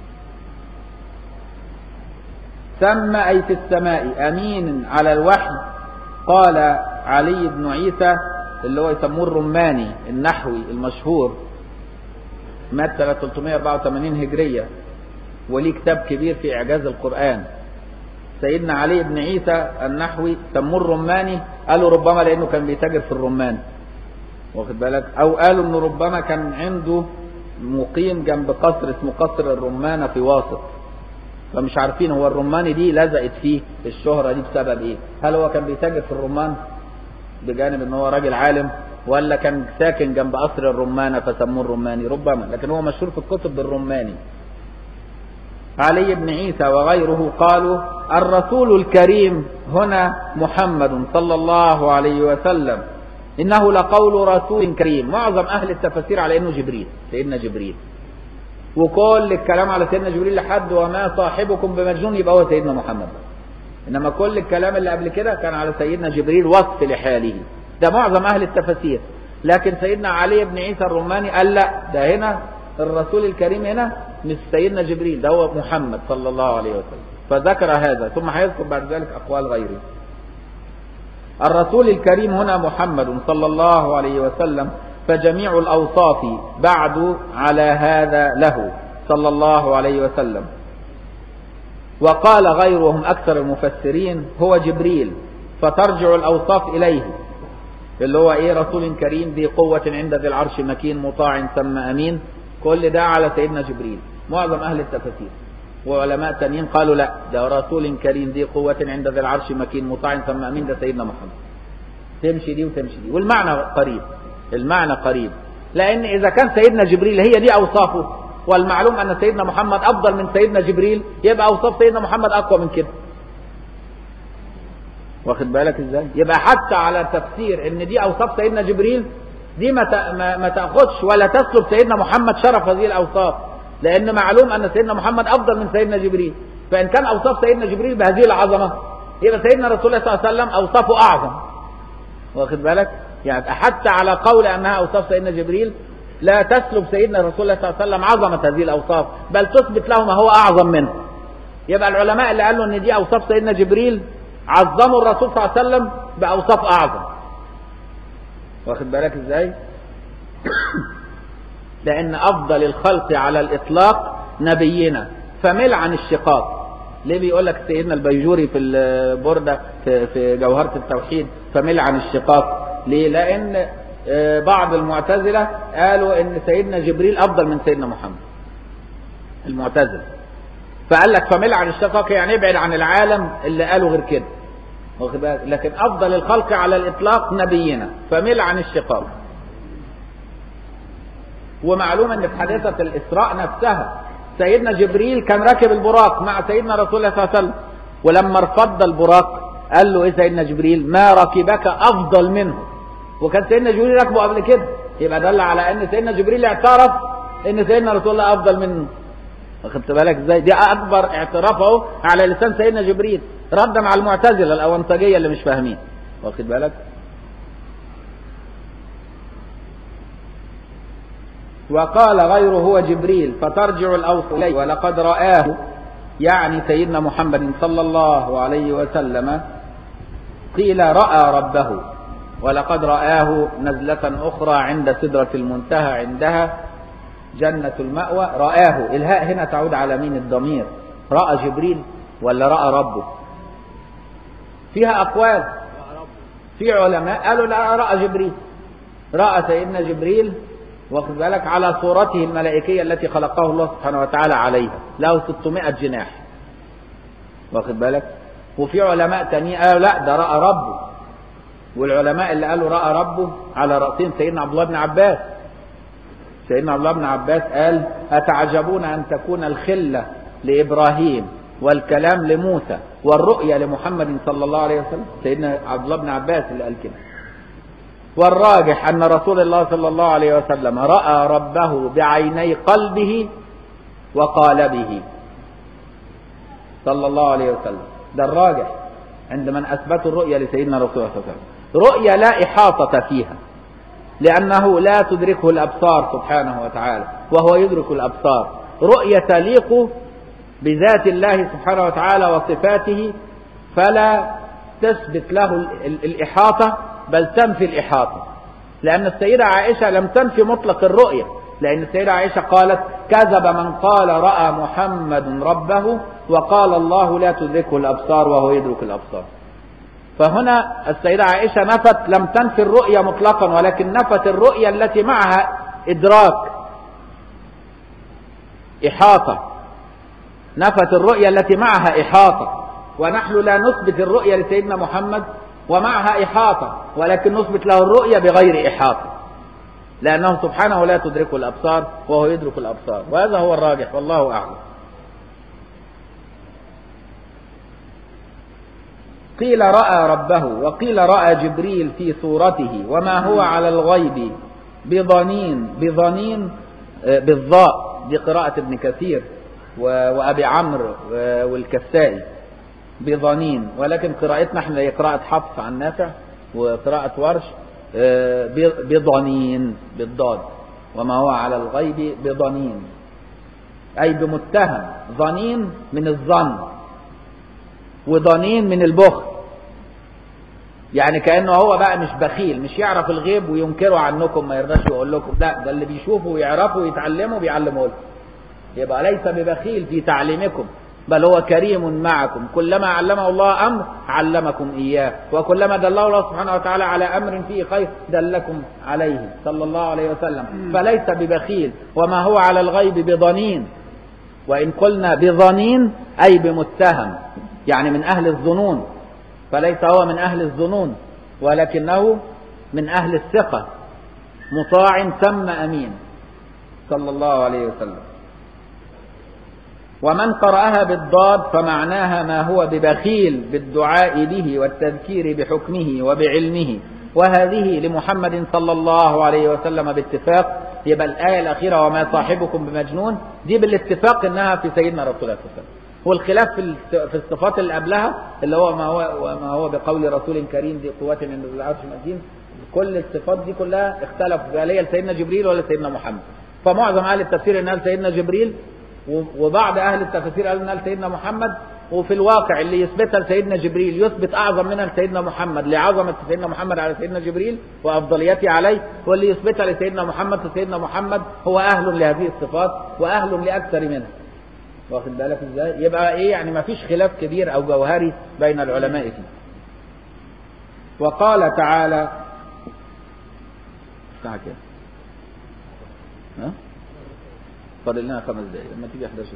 ثم أي في السماء أمين على الوحي قال علي بن عيسى اللي هو يسموه الرماني النحوي المشهور مات سنة 384 هجرية وليه كتاب كبير في إعجاز القرآن سيدنا علي بن عيسى النحوي سموه الرماني قالوا ربما لأنه كان بيتاجر في الرمان واخد بالك او قالوا انه ربما كان عنده مقيم جنب قصر اسمه قصر الرمانة في واسط فمش عارفين هو الرماني دي لزقت فيه في الشهرة دي بسبب ايه هل هو كان بيتاجر في الرمان بجانب ان هو راجل عالم ولا كان ساكن جنب قصر الرمانة فسموه الرماني ربما لكن هو مشهور في الكتب بالرماني علي بن عيسى وغيره قالوا الرسول الكريم هنا محمد صلى الله عليه وسلم إنه لقول رسول كريم معظم أهل التفاسير على أنه جبريل سيدنا جبريل وكل الكلام على سيدنا جبريل لحد وما صاحبكم بمجنون يبقى هو سيدنا محمد انما كل الكلام اللي قبل كده كان على سيدنا جبريل وصف لحاله ده معظم اهل التفاسير لكن سيدنا علي بن عيسى الروماني قال لا ده هنا الرسول الكريم هنا مش سيدنا جبريل ده هو محمد صلى الله عليه وسلم فذكر هذا ثم هيذكر بعد ذلك اقوال غيره الرسول الكريم هنا محمد صلى الله عليه وسلم فجميع الأوصاف بعد على هذا له صلى الله عليه وسلم وقال غيرهم أكثر المفسرين هو جبريل فترجع الأوصاف إليه اللي هو إيه رسول كريم ذي قوة عند ذي العرش مكين مطاع ثم أمين كل ده على سيدنا جبريل معظم أهل التفاسير وعلماء تانيين قالوا لا ده رسول كريم ذي قوة عند ذي العرش مكين مطاع ثم أمين ده سيدنا محمد تمشي دي وتمشي دي والمعنى قريب المعنى قريب لأن إذا كان سيدنا جبريل هي دي أوصافه والمعلوم أن سيدنا محمد أفضل من سيدنا جبريل يبقى أوصاف سيدنا محمد أقوى من كده واخد بالك ازاي يبقى حتى على تفسير ان دي اوصاف سيدنا جبريل دي ما ما, ما تاخدش ولا تسلب سيدنا محمد شرف هذه الاوصاف لان معلوم ان سيدنا محمد افضل من سيدنا جبريل فان كان اوصاف سيدنا جبريل بهذه العظمه يبقى سيدنا رسول الله صلى الله عليه وسلم اوصافه اعظم واخد بالك يعني حتى على قول انها اوصاف سيدنا جبريل لا تسلب سيدنا رسول الله صلى الله عليه وسلم عظمه هذه الاوصاف بل تثبت له ما هو اعظم منه يبقى العلماء اللي قالوا ان دي اوصاف سيدنا جبريل عظموا الرسول صلى الله عليه وسلم باوصاف اعظم واخد بالك ازاي لان افضل الخلق على الاطلاق نبينا فمل عن الشقاق ليه بيقول لك سيدنا البيجوري في البرده في, في جوهره التوحيد فمل عن الشقاق ليه لان بعض المعتزله قالوا ان سيدنا جبريل افضل من سيدنا محمد المعتزله فقال لك فمل عن الشقاق يعني ابعد عن العالم اللي قالوا غير كده واخد بالك لكن افضل الخلق على الاطلاق نبينا فمل عن الشقاق ومعلوم ان في حادثه الاسراء نفسها سيدنا جبريل كان راكب البراق مع سيدنا رسول الله صلى الله عليه وسلم ولما ارفض البراق قال له ايه سيدنا جبريل ما ركبك افضل منه وكان سيدنا جبريل راكبه قبل كده يبقى دل على ان سيدنا جبريل اعترف ان سيدنا رسول الله افضل منه واخدت بالك ازاي دي اكبر اعتراف اهو على لسان سيدنا جبريل ردا على المعتزله الاونطاجيه اللي مش فاهمين واخد بالك وقال غيره هو جبريل فترجع الاوصى اليه ولقد رآه يعني سيدنا محمد صلى الله عليه وسلم قيل رأى ربه ولقد رآه نزلة أخرى عند سدرة المنتهى عندها جنة المأوى رآه الهاء هنا تعود على مين الضمير رأى جبريل ولا رأى ربه فيها أقوال في علماء قالوا لا رأى جبريل رأى سيدنا جبريل واخد بالك على صورته الملائكية التي خلقه الله سبحانه وتعالى عليها له 600 جناح واخد بالك وفي علماء تانيين قالوا لا ده رأى ربه والعلماء اللي قالوا رأى ربه على رأسهم سيدنا عبد الله بن عباس سيدنا عبد الله بن عباس قال أتعجبون أن تكون الخلة لإبراهيم والكلام لموسى والرؤيا لمحمد صلى الله عليه وسلم سيدنا عبد الله بن عباس اللي قال كده والراجح أن رسول الله صلى الله عليه وسلم رأى ربه بعيني قلبه وقالبه صلى الله عليه وسلم ده الراجح عند من أثبتوا الرؤيا لسيدنا رسول الله صلى الله عليه وسلم رؤيا لا إحاطة فيها لأنه لا تدركه الأبصار سبحانه وتعالى وهو يدرك الأبصار رؤية تليق بذات الله سبحانه وتعالى وصفاته فلا تثبت له الإحاطة بل تنفي الإحاطة لأن السيدة عائشة لم تنفي مطلق الرؤية لأن السيدة عائشة قالت كذب من قال رأى محمد ربه وقال الله لا تدركه الأبصار وهو يدرك الأبصار فهنا السيدة عائشة نفت لم تنفي الرؤية مطلقا ولكن نفت الرؤية التي معها إدراك إحاطة نفت الرؤية التي معها إحاطة ونحن لا نثبت الرؤية لسيدنا محمد ومعها إحاطة ولكن نثبت له الرؤية بغير إحاطة لأنه سبحانه لا تدركه الأبصار وهو يدرك الأبصار وهذا هو الراجح والله أعلم قيل رأى ربه وقيل رأى جبريل في صورته وما هو على الغيب بضنين بضنين بالضاء دي قراءة ابن كثير وأبي عمرو والكسائي بضنين ولكن قراءتنا احنا هي قراءة حفص عن نافع وقراءة ورش بضنين بالضاد وما هو على الغيب بضنين أي بمتهم ظنين من الظن وضنين من البخل يعني كأنه هو بقى مش بخيل مش يعرف الغيب وينكره عنكم ما يرضاش يقول لكم لا ده اللي بيشوفه ويعرفه ويتعلمه بيعلمه لكم يبقى ليس ببخيل في تعليمكم بل هو كريم معكم كلما علمه الله أمر علمكم إياه وكلما دله الله سبحانه وتعالى على أمر فيه خير دلكم عليه صلى الله عليه وسلم فليس ببخيل وما هو على الغيب بضنين وإن قلنا بظنين أي بمتهم يعني من أهل الظنون فليس هو من أهل الظنون ولكنه من أهل الثقة مطاع ثم أمين صلى الله عليه وسلم ومن قرأها بالضاد فمعناها ما هو ببخيل بالدعاء به والتذكير بحكمه وبعلمه وهذه لمحمد صلى الله عليه وسلم باتفاق يبقى الآية الأخيرة وما صاحبكم بمجنون دي بالاتفاق إنها في سيدنا رسول الله صلى الله عليه وسلم والخلاف في في الصفات اللي قبلها اللي هو ما هو وما هو بقول رسول كريم ذي قوة عند ذي العرش مكين كل الصفات دي كلها اختلفوا هل هي لسيدنا جبريل ولا سيدنا محمد فمعظم اهل التفسير انها لسيدنا جبريل وبعض اهل التفسير قالوا انها لسيدنا محمد وفي الواقع اللي يثبتها لسيدنا جبريل يثبت اعظم منها لسيدنا محمد لعظمه سيدنا محمد على سيدنا جبريل وافضليته عليه واللي يثبتها لسيدنا محمد لسيدنا محمد هو اهل لهذه الصفات واهل لاكثر منها واخد بالك ازاي يبقى ايه يعني ما فيش خلاف كبير او جوهري بين العلماء فيه وقال تعالى الساعة كده ها فاضل لنا خمس دقايق لما تيجي 11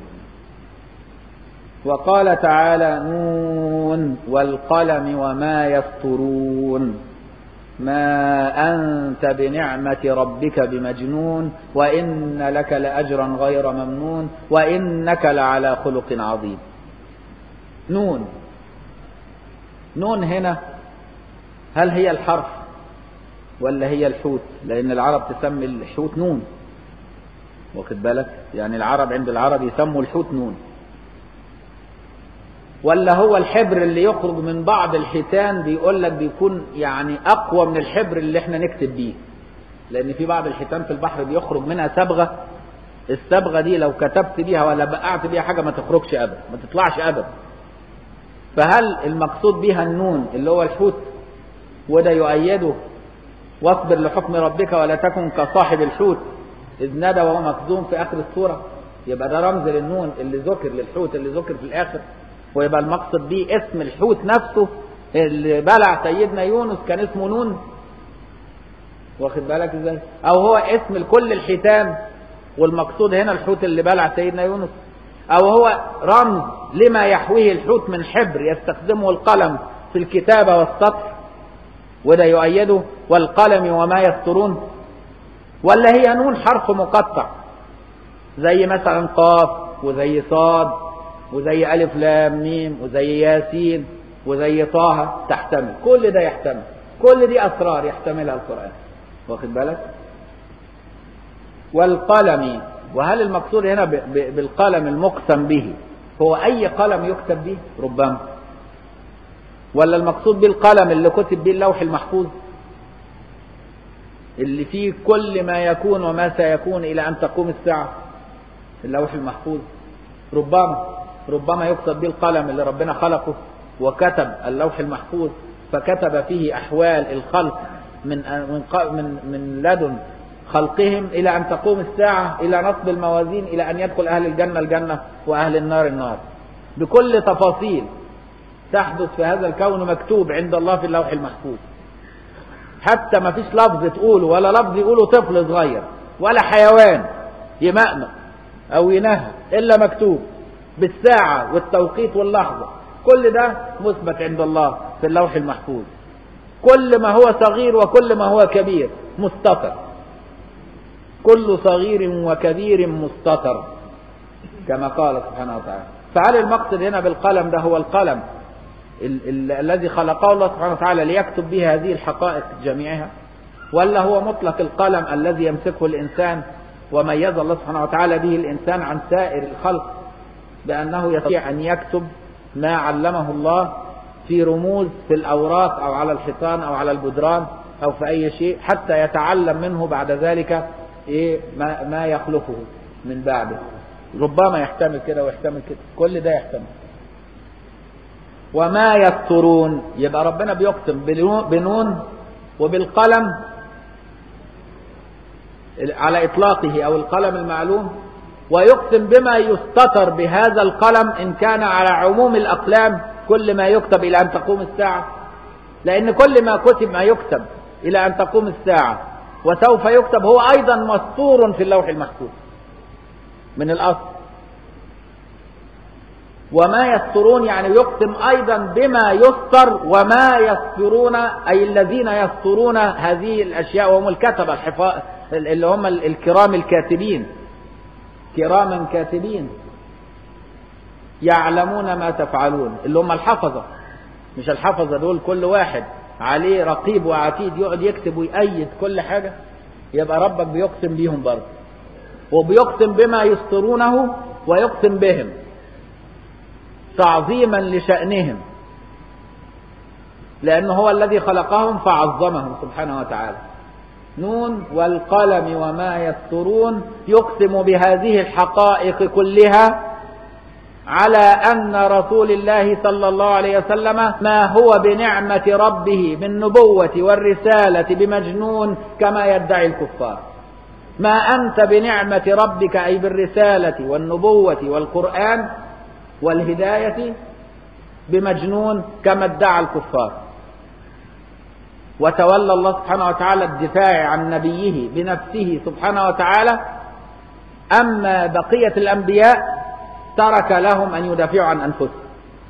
وقال تعالى نون والقلم وما يسطرون ما أنت بنعمة ربك بمجنون وإن لك لأجرا غير ممنون وإنك لعلى خلق عظيم نون نون هنا هل هي الحرف ولا هي الحوت لأن العرب تسمي الحوت نون واخد بالك يعني العرب عند العرب يسموا الحوت نون ولا هو الحبر اللي يخرج من بعض الحيتان بيقول لك بيكون يعني اقوى من الحبر اللي احنا نكتب بيه لان في بعض الحيتان في البحر بيخرج منها صبغه الصبغه دي لو كتبت بيها ولا بقعت بيها حاجه ما تخرجش ابدا ما تطلعش ابدا فهل المقصود بها النون اللي هو الحوت وده يؤيده واصبر لحكم ربك ولا تكن كصاحب الحوت اذ نادى وهو مكذوم في اخر السوره يبقى ده رمز للنون اللي ذكر للحوت اللي ذكر في الاخر ويبقى المقصد بيه اسم الحوت نفسه اللي بلع سيدنا يونس كان اسمه نون واخد بالك ازاي او هو اسم لكل الحيتان والمقصود هنا الحوت اللي بلع سيدنا يونس او هو رمز لما يحويه الحوت من حبر يستخدمه القلم في الكتابة والسطر وده يؤيده والقلم وما يسطرون ولا هي نون حرف مقطع زي مثلا قاف وزي صاد وزي ألف لام ميم وزي ياسين وزي طه تحتمل كل ده يحتمل كل دي أسرار يحتملها القرآن واخد بالك والقلم وهل المقصود هنا بالقلم المقسم به هو أي قلم يكتب به ربما ولا المقصود بالقلم اللي كتب به اللوح المحفوظ اللي فيه كل ما يكون وما سيكون إلى أن تقوم الساعة اللوح المحفوظ ربما ربما يقصد به القلم اللي ربنا خلقه وكتب اللوح المحفوظ فكتب فيه أحوال الخلق من من من من لدن خلقهم إلى أن تقوم الساعة إلى نصب الموازين إلى أن يدخل أهل الجنة الجنة وأهل النار النار بكل تفاصيل تحدث في هذا الكون مكتوب عند الله في اللوح المحفوظ حتى ما فيش لفظ تقوله ولا لفظ يقوله طفل صغير ولا حيوان يمأمأ أو ينهى إلا مكتوب بالساعة والتوقيت واللحظة كل ده مثبت عند الله في اللوح المحفوظ كل ما هو صغير وكل ما هو كبير مستتر كل صغير وكبير مستتر كما قال سبحانه وتعالى فهل المقصد هنا بالقلم ده هو القلم ال- ال- الذي خلقه الله سبحانه وتعالى ليكتب به هذه الحقائق جميعها ولا هو مطلق القلم الذي يمسكه الإنسان وميز الله سبحانه وتعالى به الإنسان عن سائر الخلق بأنه يستطيع أن يكتب ما علمه الله في رموز في الأوراق أو على الحيطان أو على الجدران أو في أي شيء حتى يتعلم منه بعد ذلك إيه ما, ما يخلفه من بعده ربما يحتمل كده ويحتمل كده كل ده يحتمل وما يسترون يبقى ربنا بيقسم بنون وبالقلم على إطلاقه أو القلم المعلوم ويقسم بما يستتر بهذا القلم إن كان على عموم الأقلام كل ما يكتب إلى أن تقوم الساعة لأن كل ما كتب ما يكتب إلى أن تقوم الساعة وسوف يكتب هو أيضا مسطور في اللوح المحفوظ من الأصل وما يسترون يعني يقسم أيضا بما يستر وما يسترون أي الذين يسترون هذه الأشياء وهم الكتبة الحفاظ اللي هم الكرام الكاتبين كراما كاتبين يعلمون ما تفعلون اللي هم الحفظة مش الحفظة دول كل واحد عليه رقيب وعتيد يقعد يكتب ويأيد كل حاجة يبقى ربك بيقسم بيهم برضه وبيقسم بما يسترونه ويقسم بهم تعظيما لشأنهم لأنه هو الذي خلقهم فعظمهم سبحانه وتعالى نون والقلم وما يسترون يقسم بهذه الحقائق كلها على أن رسول الله صلى الله عليه وسلم ما هو بنعمة ربه بالنبوة والرسالة بمجنون كما يدعي الكفار ما أنت بنعمة ربك أي بالرسالة والنبوة والقرآن والهداية بمجنون كما ادعى الكفار وتولى الله سبحانه وتعالى الدفاع عن نبيه بنفسه سبحانه وتعالى أما بقية الأنبياء ترك لهم أن يدافعوا عن أنفسهم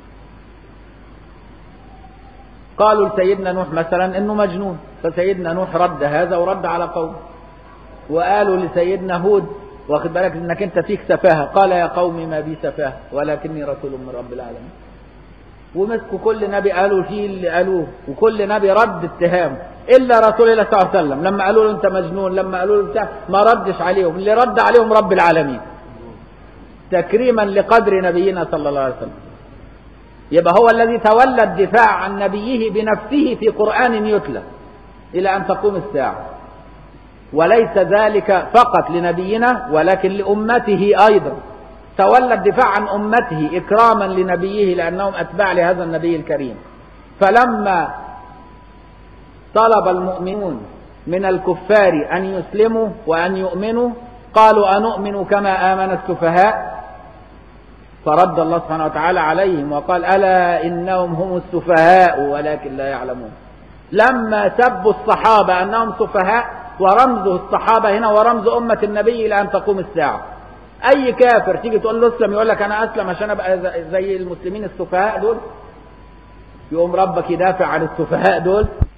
قالوا لسيدنا نوح مثلا انه مجنون فسيدنا نوح رد هذا ورد على قومه وقالوا لسيدنا هود واخد بالك انك انت فيك سفاهه قال يا قوم ما بي سفاهه ولكني رسول من رب العالمين ومسكوا كل نبي قالوا فيه اللي قالوه وكل نبي رد اتهام الا رسول الله صلى الله عليه وسلم لما قالوا له انت مجنون لما قالوا له بتاع ما ردش عليهم اللي رد عليهم رب العالمين تكريما لقدر نبينا صلى الله عليه وسلم يبقى هو الذي تولى الدفاع عن نبيه بنفسه في قرآن يتلى إلى أن تقوم الساعة وليس ذلك فقط لنبينا ولكن لأمته أيضا تولى الدفاع عن أمته إكراما لنبيه لأنهم أتباع لهذا النبي الكريم فلما طلب المؤمنون من الكفار أن يسلموا وأن يؤمنوا قالوا أنؤمن كما آمن السفهاء فرد الله سبحانه وتعالى عليهم وقال ألا إنهم هم السفهاء ولكن لا يعلمون لما سبوا الصحابة أنهم سفهاء ورمز الصحابة هنا ورمز أمة النبي إلى أن تقوم الساعة أي كافر تيجي تقول له اسلم يقول لك أنا أسلم عشان أبقى زي المسلمين السفهاء دول يقوم ربك يدافع عن السفهاء دول